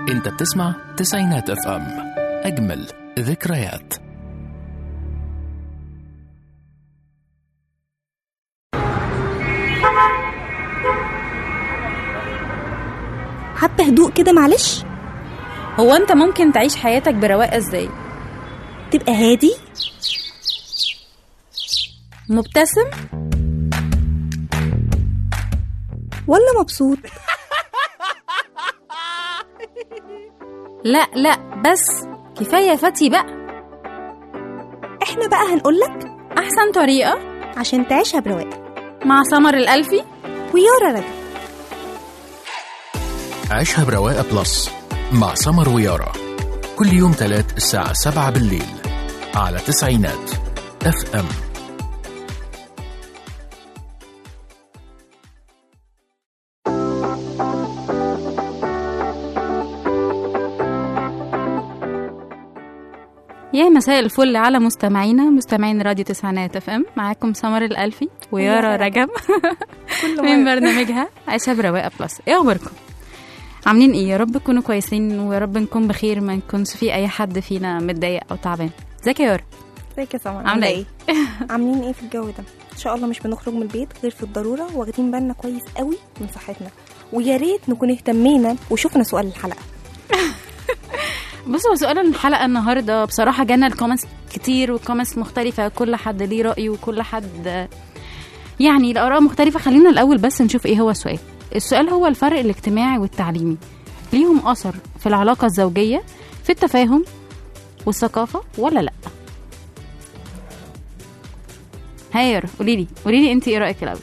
انت بتسمع تسعينات اف ام اجمل ذكريات حبة هدوء كده معلش هو انت ممكن تعيش حياتك برواقه ازاي تبقى هادي مبتسم ولا مبسوط لا لا بس كفايه فتي بقى احنا بقى هنقولك احسن طريقه عشان تعيشها برواقة مع سمر الالفي ويارا رجب عيشها برواقة بلس مع سمر ويارا كل يوم تلات الساعة سبعة بالليل على تسعينات اف ام يا مساء الفل على مستمعينا مستمعين راديو تسعينات اف ام معاكم سمر الالفي ويارا ويارا رجب كل من برنامجها عيشها برواقه بلس ايه اخباركم عاملين ايه يا رب تكونوا كويسين ويا رب نكون بخير ما نكونش في اي حد فينا متضايق او تعبان ازيك يا يارا ازيك يا سمر عامله ايه عاملين ايه في الجو ده ان شاء الله مش بنخرج من البيت غير في الضروره واخدين بالنا كويس قوي من صحتنا ويا ريت نكون اهتمينا وشفنا سؤال الحلقه بصوا سؤال الحلقه النهارده بصراحه جانا الكومنتس كتير والكومنتس مختلفه كل حد ليه راي وكل حد يعني الاراء مختلفه خلينا الاول بس نشوف ايه هو السؤال السؤال هو الفرق الاجتماعي والتعليمي ليهم اثر في العلاقه الزوجيه في التفاهم والثقافه ولا لا هاير قولي لي قولي لي انت ايه رايك الاول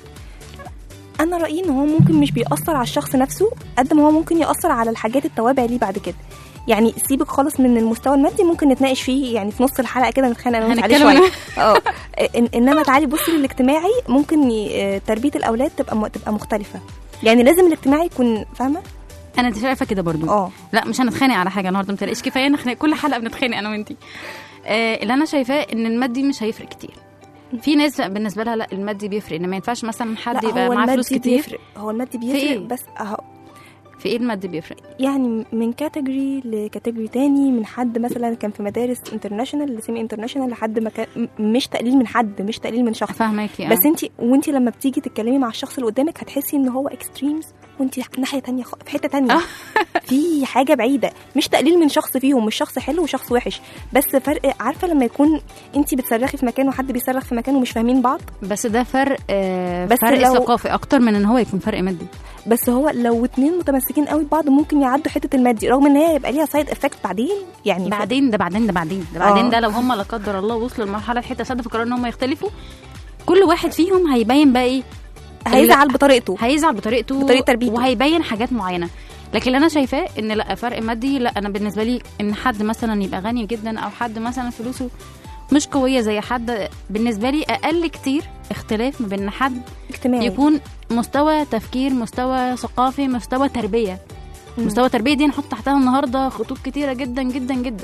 انا رايي ان هو ممكن مش بيأثر على الشخص نفسه قد ما هو ممكن يأثر على الحاجات التوابع ليه بعد كده يعني سيبك خالص من المستوى المادي ممكن نتناقش فيه يعني في نص الحلقه كده نتخانق انا وانت عليه هنتكلم شويه اه إن- انما تعالي بصي للاجتماعي ممكن ي- آه، تربيه الاولاد تبقى م- تبقى مختلفه يعني لازم الاجتماعي يكون فاهمه انا شايفه كده برضو اه لا مش هنتخانق على حاجه النهارده ما تقلقيش كفايه نخنق كل حلقه بنتخانق انا وانتي آه اللي انا شايفاه ان المادي مش هيفرق كتير في ناس بالنسبه لها لا المادي بيفرق ان ما ينفعش مثلا حد لا يبقى هو معاه فلوس المادي كتير بيفرق هو المادي إيه؟ بيفرق بس أهو في ايه المادي بيفرق يعني من كاتيجوري لكاتيجوري تاني من حد مثلا كان في مدارس انترناشونال لسيمي انترناشونال لحد ما كان م- مش تقليل من حد مش تقليل من شخص فاهماكي بس انت وانت لما بتيجي تتكلمي مع الشخص اللي قدامك هتحسي ان هو اكستريمز وانت ناحيه تانية خ- في حته تانية آه. في حاجه بعيده مش تقليل من شخص فيهم مش شخص حلو وشخص وحش بس فرق عارفه لما يكون انت بتصرخي في مكان وحد بيصرخ في مكان ومش فاهمين بعض بس ده فرق آه بس فرق لو- ثقافي اكتر من ان هو يكون فرق مادي بس هو لو اتنين متمسكين قوي ببعض ممكن يعدوا حته المادي رغم ان هي هيبقى ليها سايد افكت بعدين يعني بعدين ده بعدين ده بعدين ده بعدين آه. ده لو هم لا قدر الله وصلوا لمرحله حته سادة في قرار ان هم يختلفوا كل واحد فيهم هيبين بقى ايه هيزعل بطريقته هيزعل بطريقته بطريقة تربيته. وهيبين حاجات معينه لكن اللي انا شايفاه ان لا فرق مادي لا انا بالنسبه لي ان حد مثلا يبقى غني جدا او حد مثلا فلوسه مش قويه زي حد بالنسبه لي اقل كتير اختلاف ما بين حد اجتماعي يكون مستوى تفكير مستوى ثقافي مستوى تربيه مم. مستوى تربيه دي نحط تحتها النهارده خطوط كتيره جدا جدا جدا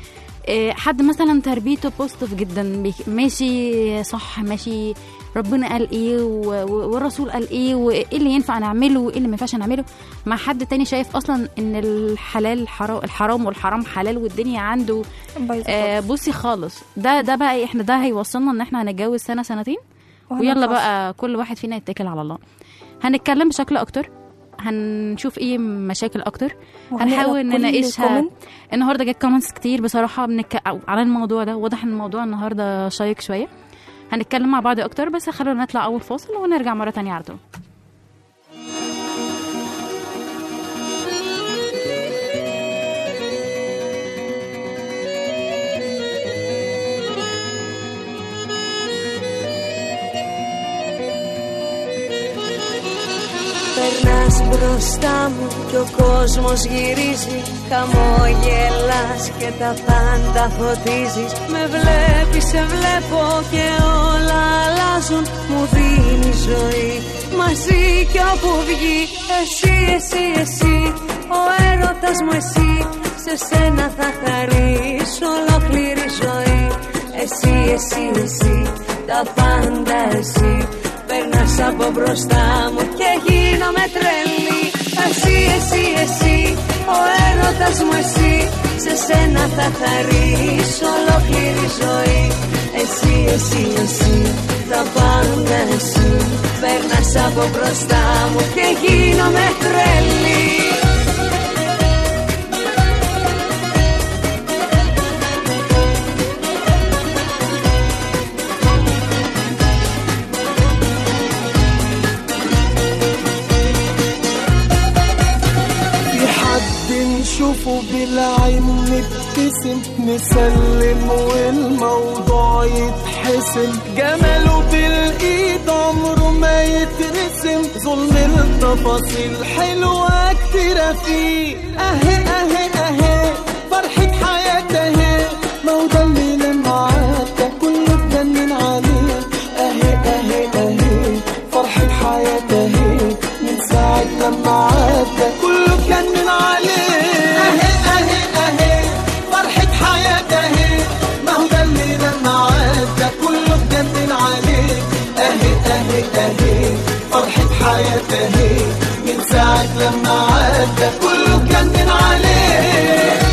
إيه، حد مثلا تربيته بوزيتيف جدا بيك- ماشي صح ماشي ربنا قال ايه و- و- والرسول قال ايه وايه اللي ينفع نعمله وايه اللي ما ينفعش نعمله مع حد تاني شايف اصلا ان الحلال حرام الحرام والحرام حلال والدنيا عنده بايظة آه خالص. بصي خالص ده ده بقى احنا ده هيوصلنا ان احنا هنتجوز سنه سنتين ويلا وهننفصل. بقى كل واحد فينا يتكل على الله هنتكلم بشكل اكتر هنشوف ايه مشاكل اكتر وهنقرا هنحاول كل نناقشها comment. النهارده جت كومنتس كتير بصراحه بنك... على الموضوع ده واضح ان الموضوع النهارده شيق شويه هنتكلم مع بعض اكتر بس خلونا نطلع اول فاصل ونرجع مره تانية على طول Περνάς μπροστά μου και ο κόσμος γυρίζει Χαμόγελας και τα πάντα φωτίζεις Με βλέπεις, σε βλέπω και όλα αλλάζουν Μου δίνει ζωή μαζί κι όπου βγει Εσύ, εσύ, εσύ, ο έρωτας μου εσύ Σε σένα θα χαρίσω ολόκληρη ζωή Εσύ, εσύ, εσύ, τα πάντα εσύ Περνάς από μπροστά μου και γίνομαι τρελή Εσύ, εσύ, εσύ, ο έρωτας έρωτας μου εσύ Σε σένα θα χαρίσω ολόκληρη ζωή Εσύ, εσύ, εσύ Τα πάντα εσύ Παίρνας από μπροστά μου Και γίνομαι τρελή في حد نشوفه بالعين نبتسم نسلم والموضوع يتحسم جماله بالايد عمره ما يترسم ظلم التفاصيل حلوة كتيرة فيه اهي اهي اهي فرحة حياته اهي ما هو ده اللي لما عدى كله اتجنن عليه اهي اهي اهي فرحة حياته اهي من ساعة لما عدى كله اتجنن عليه اهي اهي اهي فرحة حياته اهي ما هو ده اللي لما عدى كله اتجنن عليه اهي اهي اهي فرحة حياته اهي من ساعة لما عدى كله اتجنن عليه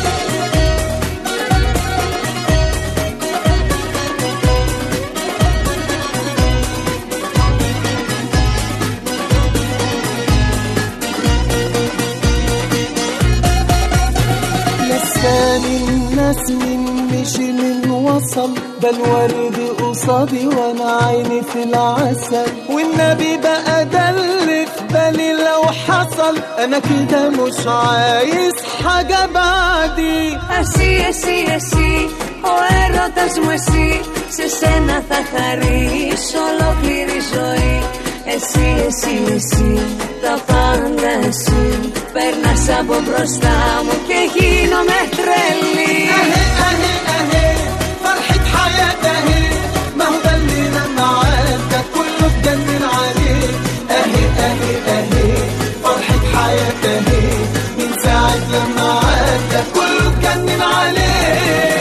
لساني الناس من مشي من وصل ده الورد قصادي وانا عيني في العسل والنبي بقى ده اللي في بالي لو حصل انا كده مش عايز حاجة بعدي Εσύ, εσύ, εσύ, ο έρωτας μου εσύ Σε σένα θα χαρίσω ολόκληρη ζωή Εσύ, εσύ, εσύ, τα πάντα εσύ Παίρνας από μπροστά μου και γίνομαι τρελή اهي اهي اهي فرحة حياته اهي ما هو ده اللي لما عدى كله اتجنن عليه اهي اهي اهي فرحة حياته اهي من ساعة لما عدى كله اتجنن عليه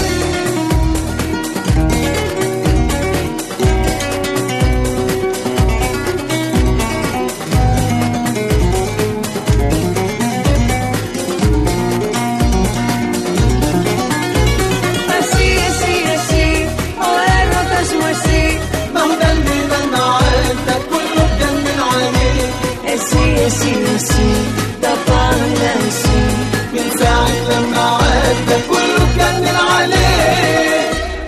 Εσύ, εσύ, εσύ, ο έρωτας μου εσύ ما هو ده اللي لما عدى كله اتجنن عليه Εσύ, εσύ, εσύ, τα πάντα εσύ من ساعة لما عدى كله اتجنن عليه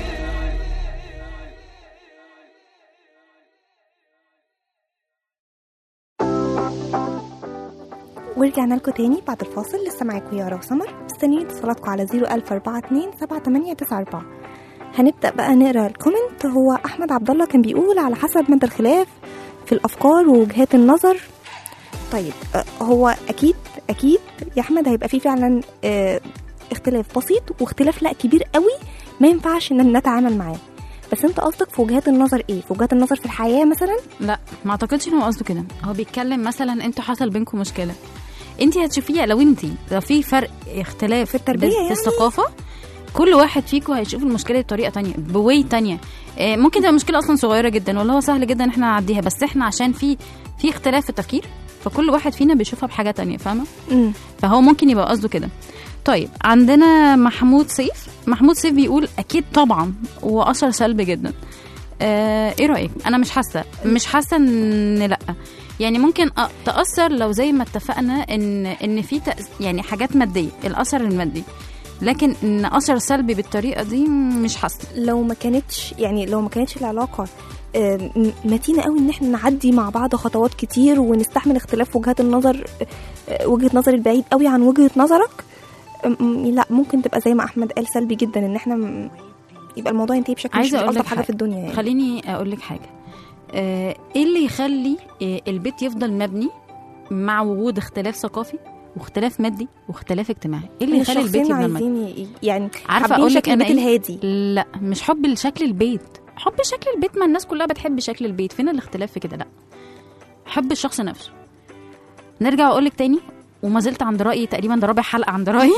ورجعنا لكم تاني بعد الفاصل لسه معاكم يارا وسمر مستنيين اتصالاتكم على 01042 7894 هنبدأ بقى نقرا الكومنت هو أحمد عبد الله كان بيقول على حسب مدى الخلاف في الأفكار ووجهات النظر طيب آه، هو أكيد أكيد يا أحمد هيبقى فيه فعلا آه، اختلاف بسيط واختلاف لا كبير قوي ما ينفعش ان نتعامل معاه بس انت قصدك في وجهات النظر ايه في وجهات النظر في الحياه مثلا لا ما اعتقدش ان هو قصده كده هو بيتكلم مثلا انتوا حصل بينكم مشكله انت هتشوفيها لو انت لو في فرق اختلاف في التربية بس- يعني؟ في الثقافه كل واحد فيكم هيشوف المشكله بطريقه تانية بواي تانية آه، ممكن تبقى مشكله اصلا صغيره جدا واللي هو سهل جدا ان احنا نعديها بس احنا عشان في في اختلاف في التفكير فكل واحد فينا بيشوفها بحاجه تانية فاهمه امم فهو ممكن يبقى قصده كده طيب عندنا محمود سيف محمود سيف بيقول اكيد طبعا واثر سلبي جدا آه ايه رايك انا مش حاسه مش حاسه ان لا يعني ممكن أ- تاثر لو زي ما اتفقنا ان ان في تأس- يعني حاجات ماديه الاثر المادي لكن ان اثر سلبي بالطريقه دي مش حاسه لو ما كانتش يعني لو ما كانتش العلاقه آه، م- متينه قوي ان احنا نعدي مع بعض خطوات كتير ونستحمل اختلاف وجهات النظر آه، وجهه نظر البعيد قوي عن وجهه نظرك م- م- لا ممكن تبقى زي ما احمد قال سلبي جدا ان احنا م- يبقى الموضوع ينتهي بشكل مش عايزه اقول الطف لك حاجه في الدنيا يعني خليني اقول لك حاجه آه، ايه اللي يخلي آه، البيت يفضل مبني مع وجود اختلاف ثقافي واختلاف مادي واختلاف اجتماعي ايه اللي يخلي البيت الشخصين يفضل مبني عايزين ي- يعني عارفه حابين اقول لك شكل انا البيت ايه الهادي لا مش حب لشكل البيت حب شكل البيت ما الناس كلها بتحب شكل البيت فين الاختلاف في كده لا حب الشخص نفسه نرجع اقول لك تاني وما زلت عند رايي تقريبا ده رابع حلقه عند رايي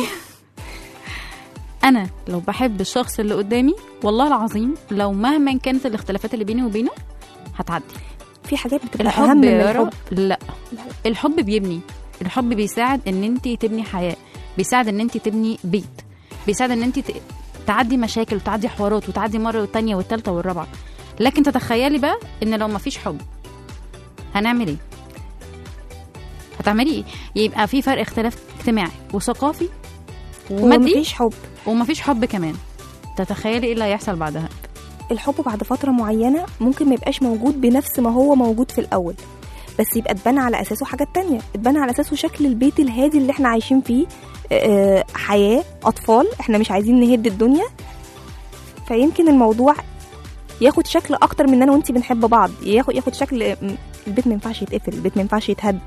انا لو بحب الشخص اللي قدامي والله العظيم لو مهما كانت الاختلافات اللي بيني وبينه هتعدي في حاجات بتبقى الحب اهم من يا الحب رب لا الحب بيبني الحب بيساعد ان انت تبني حياه بيساعد ان انت تبني بيت بيساعد ان انت ت- تعدي مشاكل وتعدي حوارات وتعدي مره والتانيه والتالته والرابعه لكن تتخيلي بقى ان لو مفيش حب هنعمل ايه هتعملي ايه يبقى في فرق اختلاف اجتماعي وثقافي ومادي ومفيش حب ومفيش حب كمان تتخيلي ايه اللي هيحصل بعدها الحب بعد فترة معينة ممكن ما يبقاش موجود بنفس ما هو موجود في الأول بس يبقى اتبنى على أساسه حاجات تانية اتبنى على أساسه شكل البيت الهادي اللي احنا عايشين فيه آه، حياة أطفال احنا مش عايزين نهد الدنيا فيمكن الموضوع ياخد شكل أكتر من أنا وأنتي بنحب بعض ياخد ياخد شكل م، البيت ما ينفعش يتقفل البيت ما ينفعش يتهد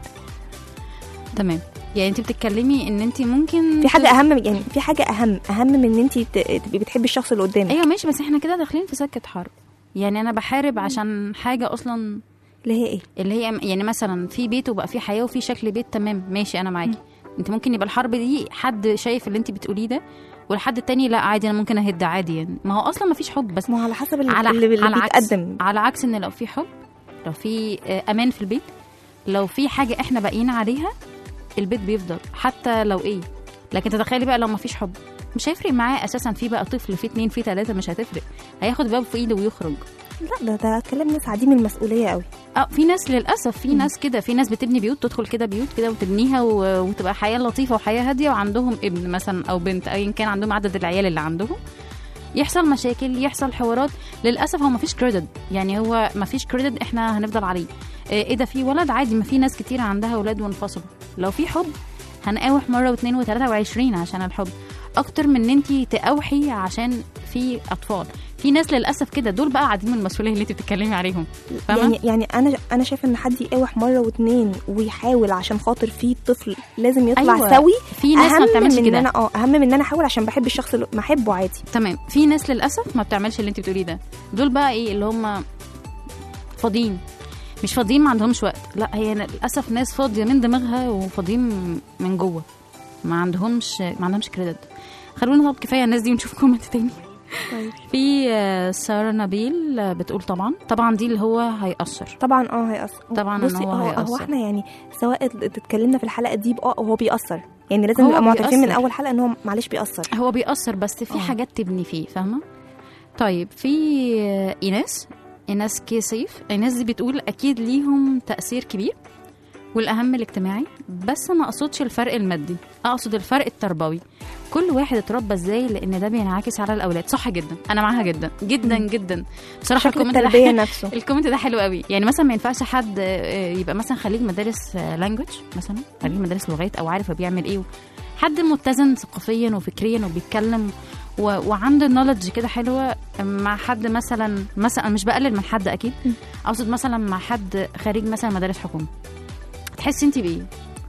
تمام يعني انت بتتكلمي ان انت ممكن في حاجة أهم يعني في حاجة أهم أهم من إن أنتي ت- تبقي بتحبي الشخص اللي قدامك ايوه ماشي بس احنا كده داخلين في سكه حرب يعني انا بحارب عشان حاجه اصلا اللي هي إيه اللي هي يعني مثلا في بيت وبقى في حياه وفي شكل بيت تمام ماشي انا معاكي انت ممكن يبقى الحرب دي حد شايف اللي انت بتقوليه ده والحد التاني لا عادي انا ممكن اهد عادي يعني ما هو اصلا ما فيش حب بس ما هو على حسب اللي, على اللي, اللي على عكس بيتقدم على عكس ان لو في حب لو في آه، امان في البيت لو في حاجه احنا باقيين عليها البيت بيفضل حتى لو ايه لكن تتخيلي بقى لو ما فيش حب مش هيفرق معاه اساسا في بقى طفل في اتنين في تلاته مش هتفرق هياخد باب في ايده ويخرج لا ده ده كلام ناس عديم المسؤولية قوي اه في ناس للاسف في ناس كده في ناس بتبني بيوت تدخل كده بيوت كده وتبنيها و- وتبقى حياه لطيفه وحياه هاديه وعندهم ابن مثلا او بنت ايا كان عندهم عدد العيال اللي عندهم يحصل مشاكل يحصل حوارات للاسف هو مفيش كريدت يعني هو مفيش كريدت احنا هنفضل عليه آه، ايه ده في ولد عادي ما في ناس كتير عندها اولاد وانفصلوا لو في حب هنقاوح مره واثنين وثلاثه وعشرين عشان الحب اكتر من ان انت تقاوحي عشان في اطفال في ناس للاسف كده دول بقى عديم المسؤوليه اللي انت بتتكلمي عليهم فاهمه يعني يعني انا انا شايفه ان حد يقاوح مره واتنين ويحاول عشان خاطر في طفل لازم يطلع أيوة. سوي في ناس ما اهم بتعملش من ان كده انا اه اهم من ان انا احاول عشان بحب الشخص اللي ما احبه عادي تمام في ناس للاسف ما بتعملش اللي انت بتقوليه ده دول بقى ايه اللي هم فاضيين مش فاضيين ما عندهمش وقت لا هي للاسف ناس فاضيه من دماغها وفاضيين من جوه ما عندهمش ما عندهمش كريدت خلونا طب كفايه الناس دي ونشوف كومنت تاني في آه، ساره نبيل آه، بتقول طبعا طبعا دي اللي هو هيأثر طبعا اه هيأثر طبعاً إن بصي هو هو, هو هيأثر. احنا يعني سواء اتكلمنا في الحلقه دي اه هو بيأثر يعني لازم هو نبقى معترفين من بيأثر. اول حلقه ان هو معلش بيأثر هو بيأثر بس في آه. حاجات تبني فيه فاهمة طيب في آه، إيناس إيناس كيسيف إيناس دي بتقول أكيد ليهم تأثير كبير والأهم الاجتماعي بس ما أقصدش الفرق المادي أقصد الفرق التربوي كل واحد اتربى ازاي لان ده بينعكس على الاولاد صح جدا انا معاها جدا جدا جدا بصراحه شكل الكومنت ده التربيه نفسه الكومنت ده حلو قوي يعني مثلا ما ينفعش حد آه، يبقى مثلا خريج مدارس لانجوج مثلا خريج مدارس لغات او عارف هو بيعمل ايه حد متزن ثقافيا وفكريا وبيتكلم و... وعنده نولج كده حلوه مع حد مثلا مثلا مش بقلل من حد اكيد اقصد مثلا مع حد خريج مثلا مدارس حكومه تحسي انت بايه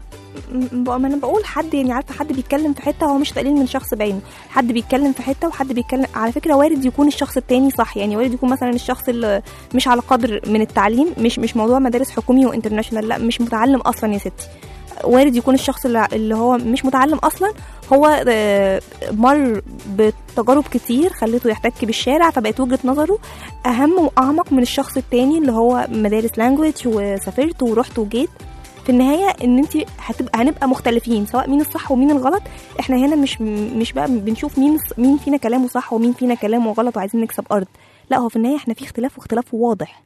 م- ما انا بقول حد يعني عارفه حد بيتكلم في حته هو مش تقليل من شخص بعينه حد بيتكلم في حته وحد بيتكلم على فكره وارد يكون الشخص التاني صح يعني وارد يكون مثلا الشخص اللي مش على قدر من التعليم مش مش موضوع مدارس حكومي وانترناشونال لا مش متعلم اصلا يا ستي وارد يكون الشخص اللي اللي هو مش متعلم اصلا هو آه، مر بتجارب كتير خلته يحتك بالشارع فبقت وجهه نظره اهم واعمق من الشخص التاني اللي هو مدارس لانجويج وسافرت ورحت وجيت في النهايه ان انت هتبقى هنبقى مختلفين سواء مين الصح ومين الغلط احنا هنا مش مش بقى بنشوف مين مين فينا كلامه صح ومين فينا كلامه غلط وعايزين نكسب ارض لا هو في النهايه احنا في اختلاف واختلاف واضح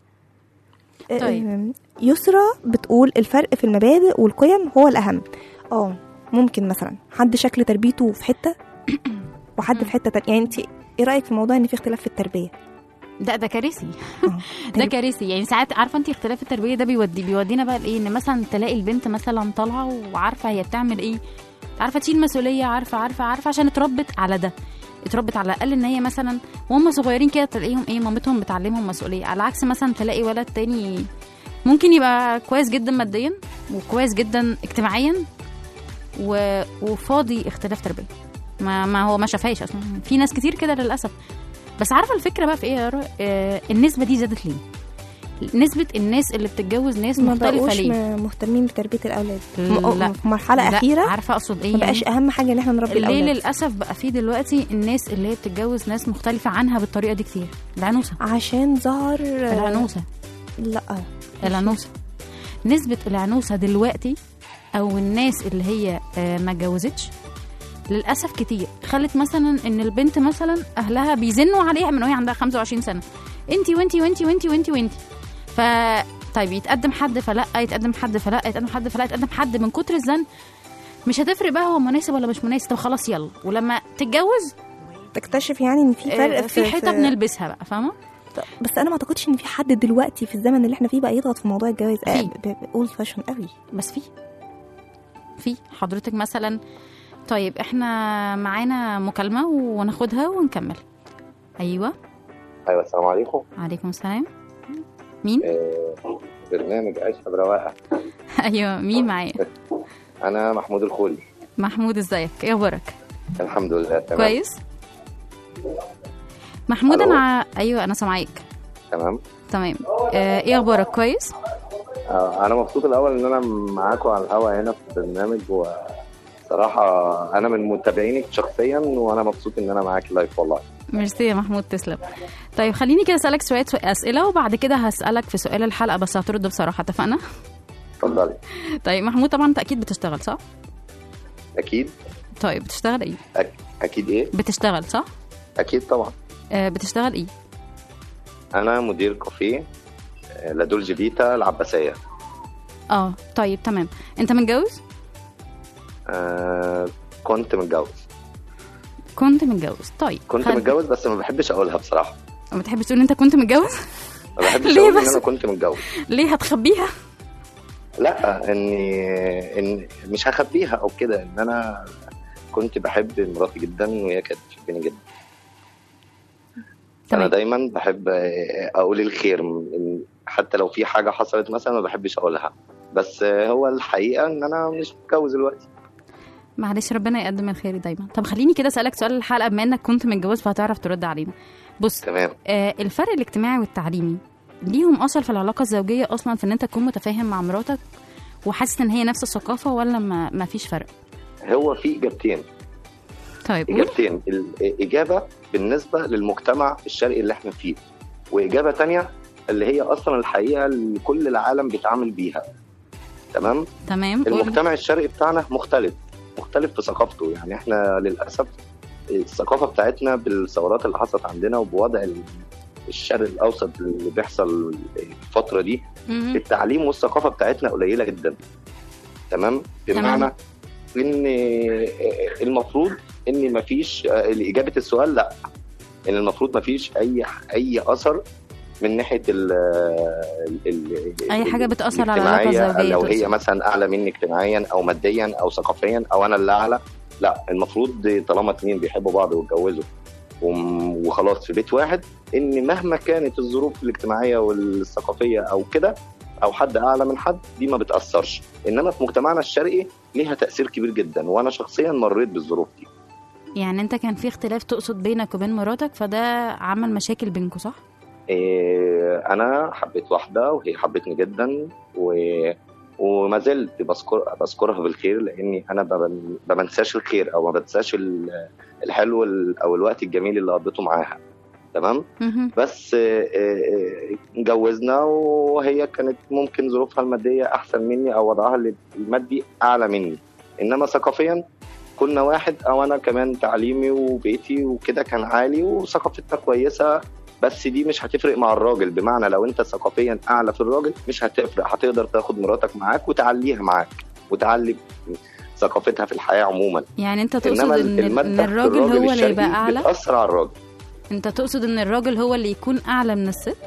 طيب. أم، يسرى بتقول الفرق في المبادئ والقيم هو الاهم اه ممكن مثلا حد شكل تربيته في حته وحد في حته تانية يعني انت ايه رايك في موضوع ان في اختلاف في التربيه ده ده كارثي آه. ده كارثي يعني ساعات عارفه انت اختلاف التربيه ده بيودي بيودينا بقى لايه ان مثلا تلاقي البنت مثلا طالعه وعارفه هي بتعمل ايه عارفه تشيل مسؤوليه عارفه عارفه عارفه عشان اتربت على ده اتربت على الاقل ان هي مثلا وهم صغيرين كده تلاقيهم ايه مامتهم بتعلمهم مسؤوليه على عكس مثلا تلاقي ولد تاني ممكن يبقى كويس جدا ماديا وكويس جدا اجتماعيا و... وفاضي اختلاف تربيه ما ما هو ما شافهاش اصلا في ناس كتير كده للاسف بس عارفه الفكره بقى في ايه يا رؤى؟ آه النسبه دي زادت ليه نسبة الناس اللي بتتجوز ناس ما مختلفة بقوش ليه؟ م- مهتمين بتربيه الاولاد لا. م- في مرحله لا، اخيره عارفة أقصد إيه ما بقاش يعني؟ اهم حاجه ان احنا نربي ليه الاولاد للأسف بقى في دلوقتي الناس اللي هي بتتجوز ناس مختلفة عنها بالطريقة دي كتير العنوسة عشان ظهر العنوسة لا العنوسة نسبة العنوسة دلوقتي أو الناس اللي هي آه، ما اتجوزتش للاسف كتير خلت مثلا ان البنت مثلا اهلها بيزنوا عليها من وهي عندها 25 سنه انتي وانتي وانتي وانتي وانتي وانتي ف طيب يتقدم حد فلا يتقدم حد فلا يتقدم حد فلا يتقدم حد من كتر الزن مش هتفرق بقى هو مناسب ولا مش مناسب طب خلاص يلا ولما تتجوز تكتشف يعني ان في فرق آه، في حيطه بنلبسها بقى فاهمه بس انا ما اعتقدش ان في حد دلوقتي في الزمن اللي احنا فيه بقى يضغط في موضوع الجواز في. اولد فاشن قوي بس في في حضرتك مثلا طيب احنا معانا مكالمه وناخدها ونكمل ايوه ايوه السلام عليكم عليكم السلام مين آه، برنامج عيش برواقه ايوه مين معايا انا محمود الخولي محمود ازيك ايه اخبارك الحمد لله تمام كويس محمود ألو. انا ايوه انا سامعاك تمام تمام آه، ايه اخبارك كويس آه، انا مبسوط الاول ان انا معاكم على الهوا هنا في البرنامج وصراحه انا من متابعينك شخصيا وانا مبسوط ان انا معاك لايف والله ميرسي يا محمود تسلم طيب خليني كده اسالك شويه اسئله وبعد كده هسالك في سؤال الحلقه بس هترد بصراحه اتفقنا اتفضلي طيب محمود طبعا انت اكيد بتشتغل صح اكيد طيب بتشتغل ايه أك... اكيد ايه بتشتغل صح اكيد طبعا آه بتشتغل ايه انا مدير كافيه آه، لادولجي فيتا العباسيه اه طيب تمام انت متجوز آه كنت متجوز كنت متجوز طيب كنت خل- متجوز بس ما بحبش اقولها بصراحه ما بتحبش تقول انت كنت متجوز ما بحبش ليه اقول ان بس؟ انا كنت متجوز ليه هتخبيها لا اني ان مش هخبيها او كده ان انا كنت بحب مراتي جدا وهي كانت بتحبني جدا انا تمام دايما بحب اقول الخير من- حتى لو في حاجه حصلت مثلا ما بحبش اقولها بس هو الحقيقه ان انا مش متجوز دلوقتي معلش ربنا يقدم الخير دايما طب خليني كده اسالك سؤال الحلقه بما انك كنت متجوز فهتعرف ترد علينا بص تمام آه الفرق الاجتماعي والتعليمي ليهم اثر في العلاقه الزوجيه اصلا في ان انت تكون متفاهم مع مراتك وحاسس ان هي نفس الثقافه ولا ما, ما فيش فرق هو في اجابتين طيب قول اجابتين الاجابه بالنسبه للمجتمع الشرقي اللي احنا فيه واجابه تانية اللي هي اصلا الحقيقه اللي كل العالم بيتعامل بيها تمام تمام قول المجتمع الشرقي بتاعنا مختلف مختلف في ثقافته يعني احنا للاسف الثقافه بتاعتنا بالثورات اللي حصلت عندنا وبوضع ال- الشرق الاوسط اللي بيحصل الفتره دي مهم. التعليم والثقافه بتاعتنا قليله جدا تمام بمعنى ان المفروض ان مفيش اجابه السؤال لا ان المفروض مفيش اي اي اثر من ناحيه ال ال أي حاجة بتأثر على العلاقة الاجتماعية، الزوجية لو تقصد. هي مثلا اعلى مني اجتماعيا او ماديا او ثقافيا او انا اللي اعلى لا المفروض طالما اتنين بيحبوا بعض واتجوزوا وم- وخلاص في بيت واحد ان مهما كانت الظروف الاجتماعيه والثقافيه او كده او حد اعلى من حد دي ما بتاثرش انما في مجتمعنا الشرقي ليها تاثير كبير جدا وانا شخصيا مريت بالظروف دي يعني انت كان في اختلاف تقصد بينك وبين مراتك فده عمل مشاكل بينكم صح إيه انا حبيت واحده وهي حبتني جدا و وما زلت بذكر بذكرها بالخير لاني انا ما بنساش الخير او ما بنساش ال- الحلو ال- او الوقت الجميل اللي قضيته معاها تمام مهم. بس آه، آه، اتجوزنا وهي كانت ممكن ظروفها الماديه احسن مني او وضعها المادي اعلى مني انما ثقافيا كنا واحد او انا كمان تعليمي وبيتي وكده كان عالي وثقافتنا كويسه بس دي مش هتفرق مع الراجل بمعنى لو انت ثقافيا اعلى في الراجل مش هتفرق هتقدر تاخد مراتك معاك وتعليها معاك وتعلي ثقافتها في الحياه عموما يعني انت تقصد انما ان, المادة إن في الراجل هو اللي الشرقي يبقى اعلى بتاثر على الراجل انت تقصد ان الراجل هو اللي يكون اعلى من الست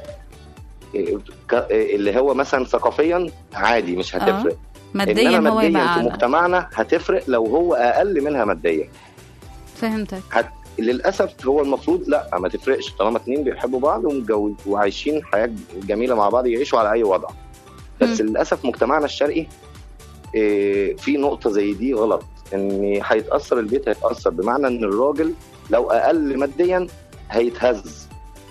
ك- اللي هو مثلا ثقافيا عادي مش هتفرق ماديا انما هو ماديا يبقى في اعلى مجتمعنا هتفرق لو هو اقل منها ماديا فهمتك للاسف هو المفروض لا ما تفرقش طالما اتنين بيحبوا بعض ومتجوز وعايشين حياه جميله مع بعض يعيشوا على اي وضع بس مم. للاسف مجتمعنا الشرقي إيه، في نقطه زي دي غلط ان هيتاثر البيت هيتاثر بمعنى ان الراجل لو اقل ماديا هيتهز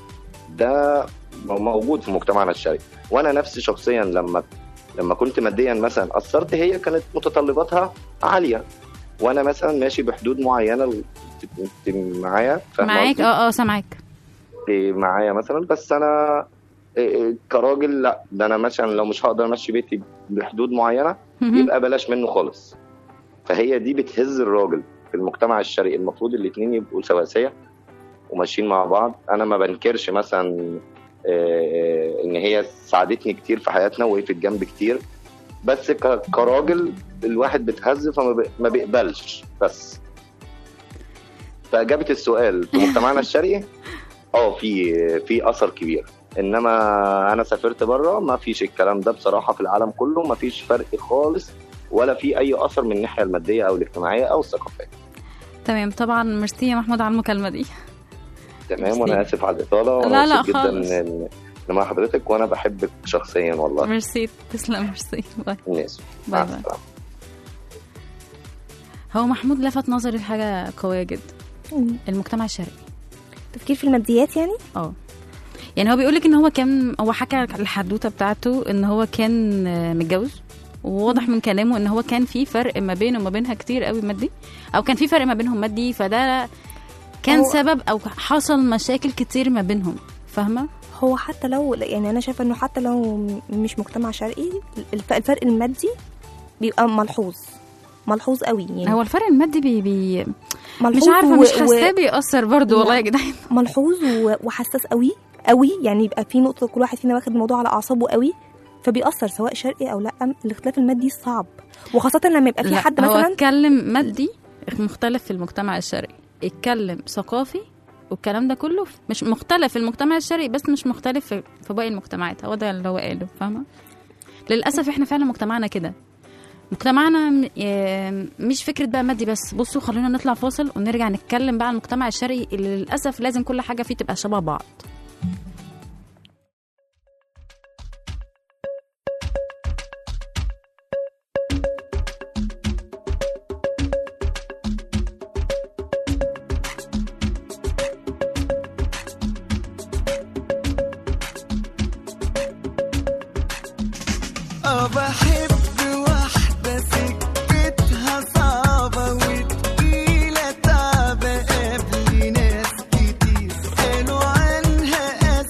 ده موجود في مجتمعنا الشرقي وانا نفسي شخصيا لما لما كنت ماديا مثلا اثرت هي كانت متطلباتها عاليه وانا مثلا ماشي بحدود معينه انت معايا فاهمة معاك قصدي؟ اه اه سامعاك إيه معايا مثلا بس انا إيه إيه كراجل لا ده انا مثلا لو مش هقدر امشي بيتي بحدود معينه مهم. يبقى بلاش منه خالص فهي دي بتهز الراجل في المجتمع الشرقي المفروض الاثنين يبقوا سواسيه وماشيين مع بعض انا ما بنكرش مثلا آه، ان هي ساعدتني كتير في حياتنا وقفت جنبي كتير بس ك- كراجل الواحد بتهز فما بي- ما بيقبلش بس فاجابه السؤال في مجتمعنا الشرقي اه في في اثر كبير انما انا سافرت بره ما فيش الكلام ده بصراحه في العالم كله ما فيش فرق خالص ولا في اي اثر من الناحيه الماديه او الاجتماعيه او الثقافيه تمام طبعا ميرسي يا محمود على المكالمه دي تمام وانا اسف على الاطاله لا، وانا لا مبسوط جدا خالص. ان إن مع حضرتك وانا بحبك شخصيا والله ميرسي تسلم ميرسي باي الناس باي مع باي السلامه هو محمود لفت نظري لحاجه قويه جدا مم. المجتمع الشرقي تفكير في الماديات يعني اه يعني هو بيقول لك ان هو كان هو حكى الحدوته بتاعته ان هو كان آه، متجوز وواضح من كلامه ان هو كان في فرق ما بينه وما بينها كتير قوي مادي او كان في فرق ما بينهم مادي فده كان هو- سبب او حصل مشاكل كتير ما بينهم فاهمه هو حتى لو يعني انا شايفه انه حتى لو م- مش مجتمع شرقي الف- الفرق المادي بيبقى ملحوظ ملحوظ قوي يعني هو الفرق المادي بي, بي ملحوظ مش عارفه و- مش و- حاساه بيأثر برضو لا. والله يا جدعان ملحوظ و- وحساس قوي قوي يعني يبقى في نقطه كل واحد فينا واخد الموضوع على اعصابه قوي فبيأثر سواء شرقي او لا الاختلاف المادي صعب وخاصه لما يبقى في لا، حد هو مثلا اتكلم مادي مختلف في المجتمع الشرقي اتكلم ثقافي والكلام ده كله مش مختلف في المجتمع الشرقي بس مش مختلف في في باقي المجتمعات هو ده اللي هو قاله فاهمه للاسف احنا فعلا مجتمعنا كده مجتمعنا م- آه، مش فكره بقى مادي بس بصوا خلونا نطلع فاصل ونرجع نتكلم بقى عن المجتمع الشرقي اللي للاسف لازم كل حاجه فيه تبقى شبه بعض اه بحب واحدة سكتها صعبة وتقيلة تعبة قبل ناس كتير قالوا عنها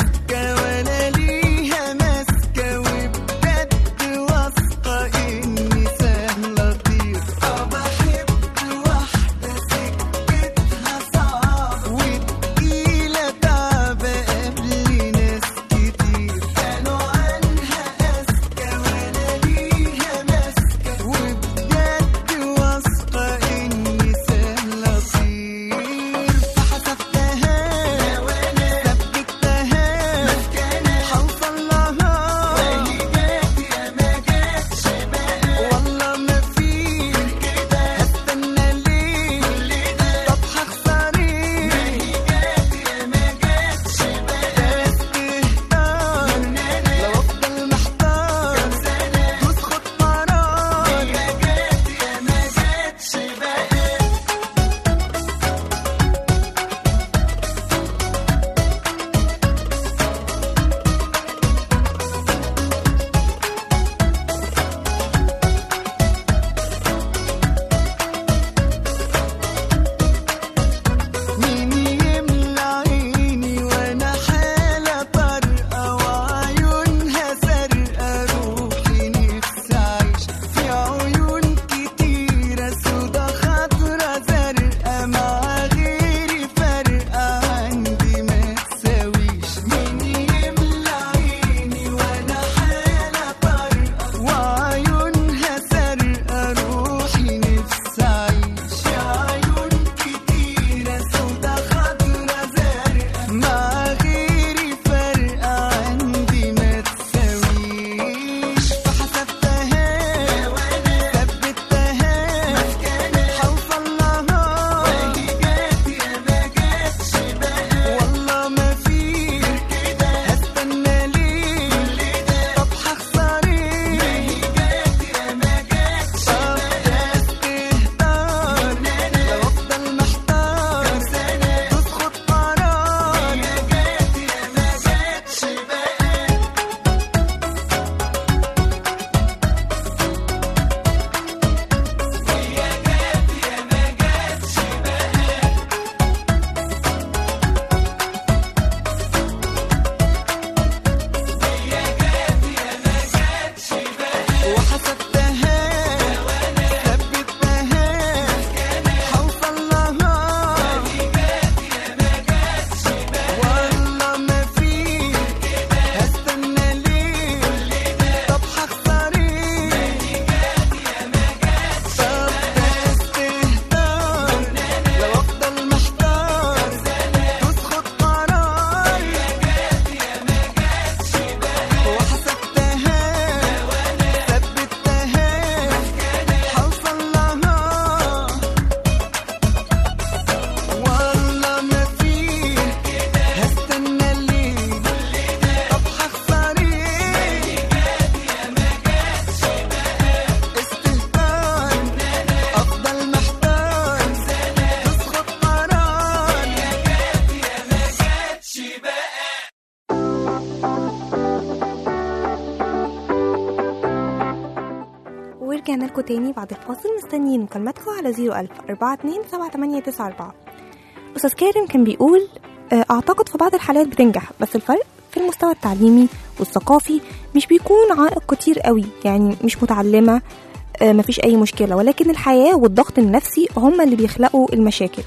تاني بعد الفاصل مستنيين مكالماتكم على 01000 42 7894 أستاذ كارم كان بيقول آه، أعتقد في بعض الحالات بتنجح بس الفرق في المستوى التعليمي والثقافي مش بيكون عائق كتير قوي يعني مش متعلمة آه، مفيش أي مشكلة ولكن الحياة والضغط النفسي هما اللي بيخلقوا المشاكل